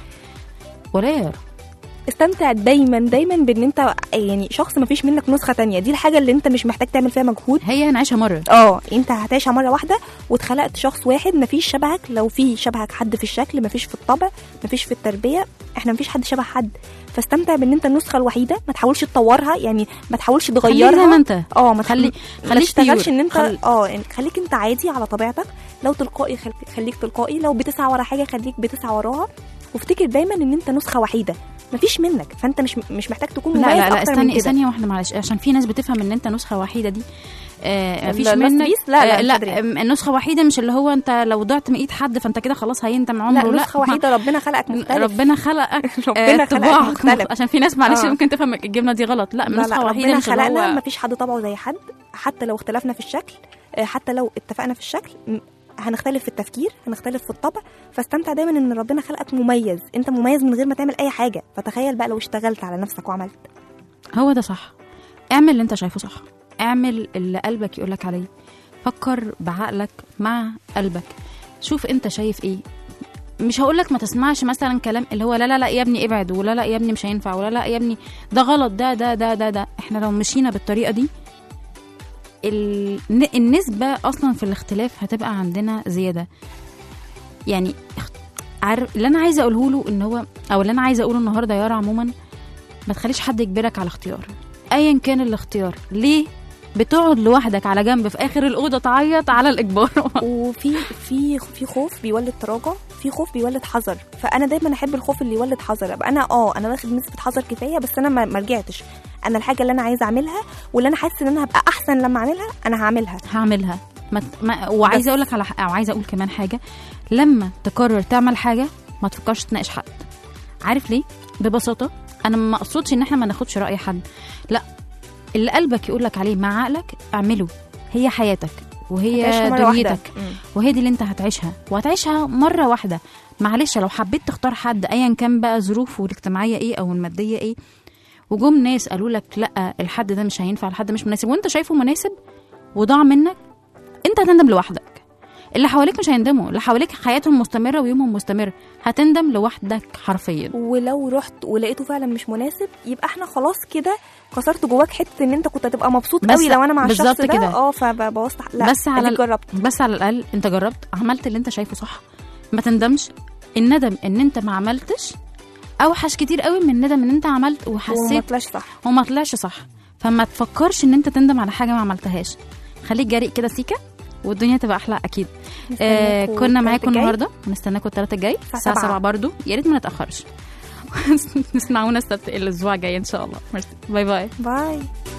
ولا يا يارا استمتع دايما دايما بان انت يعني شخص ما فيش منك نسخه تانية دي الحاجه اللي انت مش محتاج تعمل فيها مجهود هي هنعيشها مره اه انت هتعيشها مره واحده واتخلقت شخص واحد مفيش شبهك لو في شبهك حد في الشكل مفيش في الطبع مفيش في التربيه احنا مفيش حد شبه حد فاستمتع بان انت النسخه الوحيده ما تحاولش تطورها يعني ما تحاولش خليك تغيرها زي ما انت اه ما خلي تخلي ما خليك تشتغلش pure. ان انت خل- اه يعني خليك انت عادي على طبيعتك لو تلقائي خل- خليك تلقائي لو بتسعى ورا حاجه خليك بتسعى وراها وافتكر دايما ان انت نسخه وحيده مفيش منك فانت مش مش محتاج تكون لا مميز لا لا اكتر من استني كده ثانيه واحده معلش عشان في ناس بتفهم ان انت نسخه وحيده دي آه مفيش لا، لا، منك سبيس؟ لا، لا، آه مش لا قادرة. آم، النسخه وحيده مش اللي هو انت لو ضعت من ايد حد فانت كده خلاص هيندم لا عمره لا, نسخه وحيده ربنا خلقك مختلف ربنا خلقك ربنا آه، خلقك طباعك مختلف. عشان في ناس معلش آه. ممكن تفهم الجمله دي غلط لا لا لا نسخه وحيده ربنا مش اللي خلقنا هو مفيش حد طبعه زي حد حتى لو اختلفنا في الشكل آه، حتى لو اتفقنا في الشكل م- هنختلف في التفكير هنختلف في الطبع فاستمتع دايما ان ربنا خلقك مميز انت مميز من غير ما تعمل اي حاجه فتخيل بقى لو اشتغلت على نفسك وعملت هو ده صح اعمل اللي انت شايفه صح اعمل اللي قلبك يقولك عليه فكر بعقلك مع قلبك شوف انت شايف ايه مش هقولك ما تسمعش مثلا كلام اللي هو لا لا لا يا ابني ابعد ولا لا يا ابني مش هينفع ولا لا يا ابني ده غلط ده ده ده ده ده احنا لو مشينا بالطريقه دي ال- النسبة أصلا في الاختلاف هتبقى عندنا زيادة يعني اخت- عارف اللي أنا عايزة أقوله له إن هو أو اللي أنا عايزة أقوله النهاردة يا يارا عموما ما تخليش حد يجبرك على اختيار ايا كان الاختيار ليه بتقعد لوحدك على جنب في اخر الاوضه تعيط على الاجبار وفي في في خوف بيولد تراجع في خوف بيولد حذر فانا دايما احب الخوف اللي يولد حذر ابقى انا اه انا واخد نسبه حذر كفايه بس انا ما ما رجعتش انا الحاجه اللي انا عايزه اعملها واللي انا حاسه ان انا هبقى احسن لما اعملها انا هعملها هعملها ما ت- ما وعايزه اقول لك على ح- او عايزه اقول كمان حاجه لما تقرر تعمل حاجه ما تفكرش تناقش حد عارف ليه ببساطه انا ما اقصدش ان احنا ما ناخدش راي حد لا اللي قلبك يقول لك عليه مع عقلك اعمله هي حياتك وهي هتعيشها مرة واحدة. دنيتك مم. وهي دي اللي انت هتعيشها وهتعيشها مره واحده معلش لو حبيت تختار حد ايا كان بقى ظروفه الاجتماعيه ايه او الماديه ايه وجم ناس قالوا لك لا الحد ده مش هينفع الحد مش مناسب وانت شايفه مناسب وضاع منك انت هتندم لوحدك اللي حواليك مش هيندموا اللي حواليك حياتهم مستمره ويومهم مستمر هتندم لوحدك حرفيا ولو رحت ولقيته فعلا مش مناسب يبقى احنا خلاص كده كسرت جواك حته ان انت كنت هتبقى مبسوط بس قوي لو انا مع الشخص بالظبط ده كده. اه فبوظت لا بس على أديك ال- جربت بس على الاقل انت جربت عملت اللي انت شايفه صح ما تندمش الندم ان انت ما عملتش اوحش كتير قوي من الندم ان انت عملت وما وحسيت طلعش صح وما طلعش صح فما تفكرش ان انت تندم على حاجه ما عملتهاش خليك جريء كده سيكا والدنيا تبقى احلى اكيد آه نستناكوا كنا التلات معاكم الجاي. النهارده ونستناكم الثلاثه الجاي الساعه سبعة. 7 برضو يا ريت ما نتاخرش نسمعونا السبت الاسبوع الجاي ان شاء الله ميرسي. باي باي باي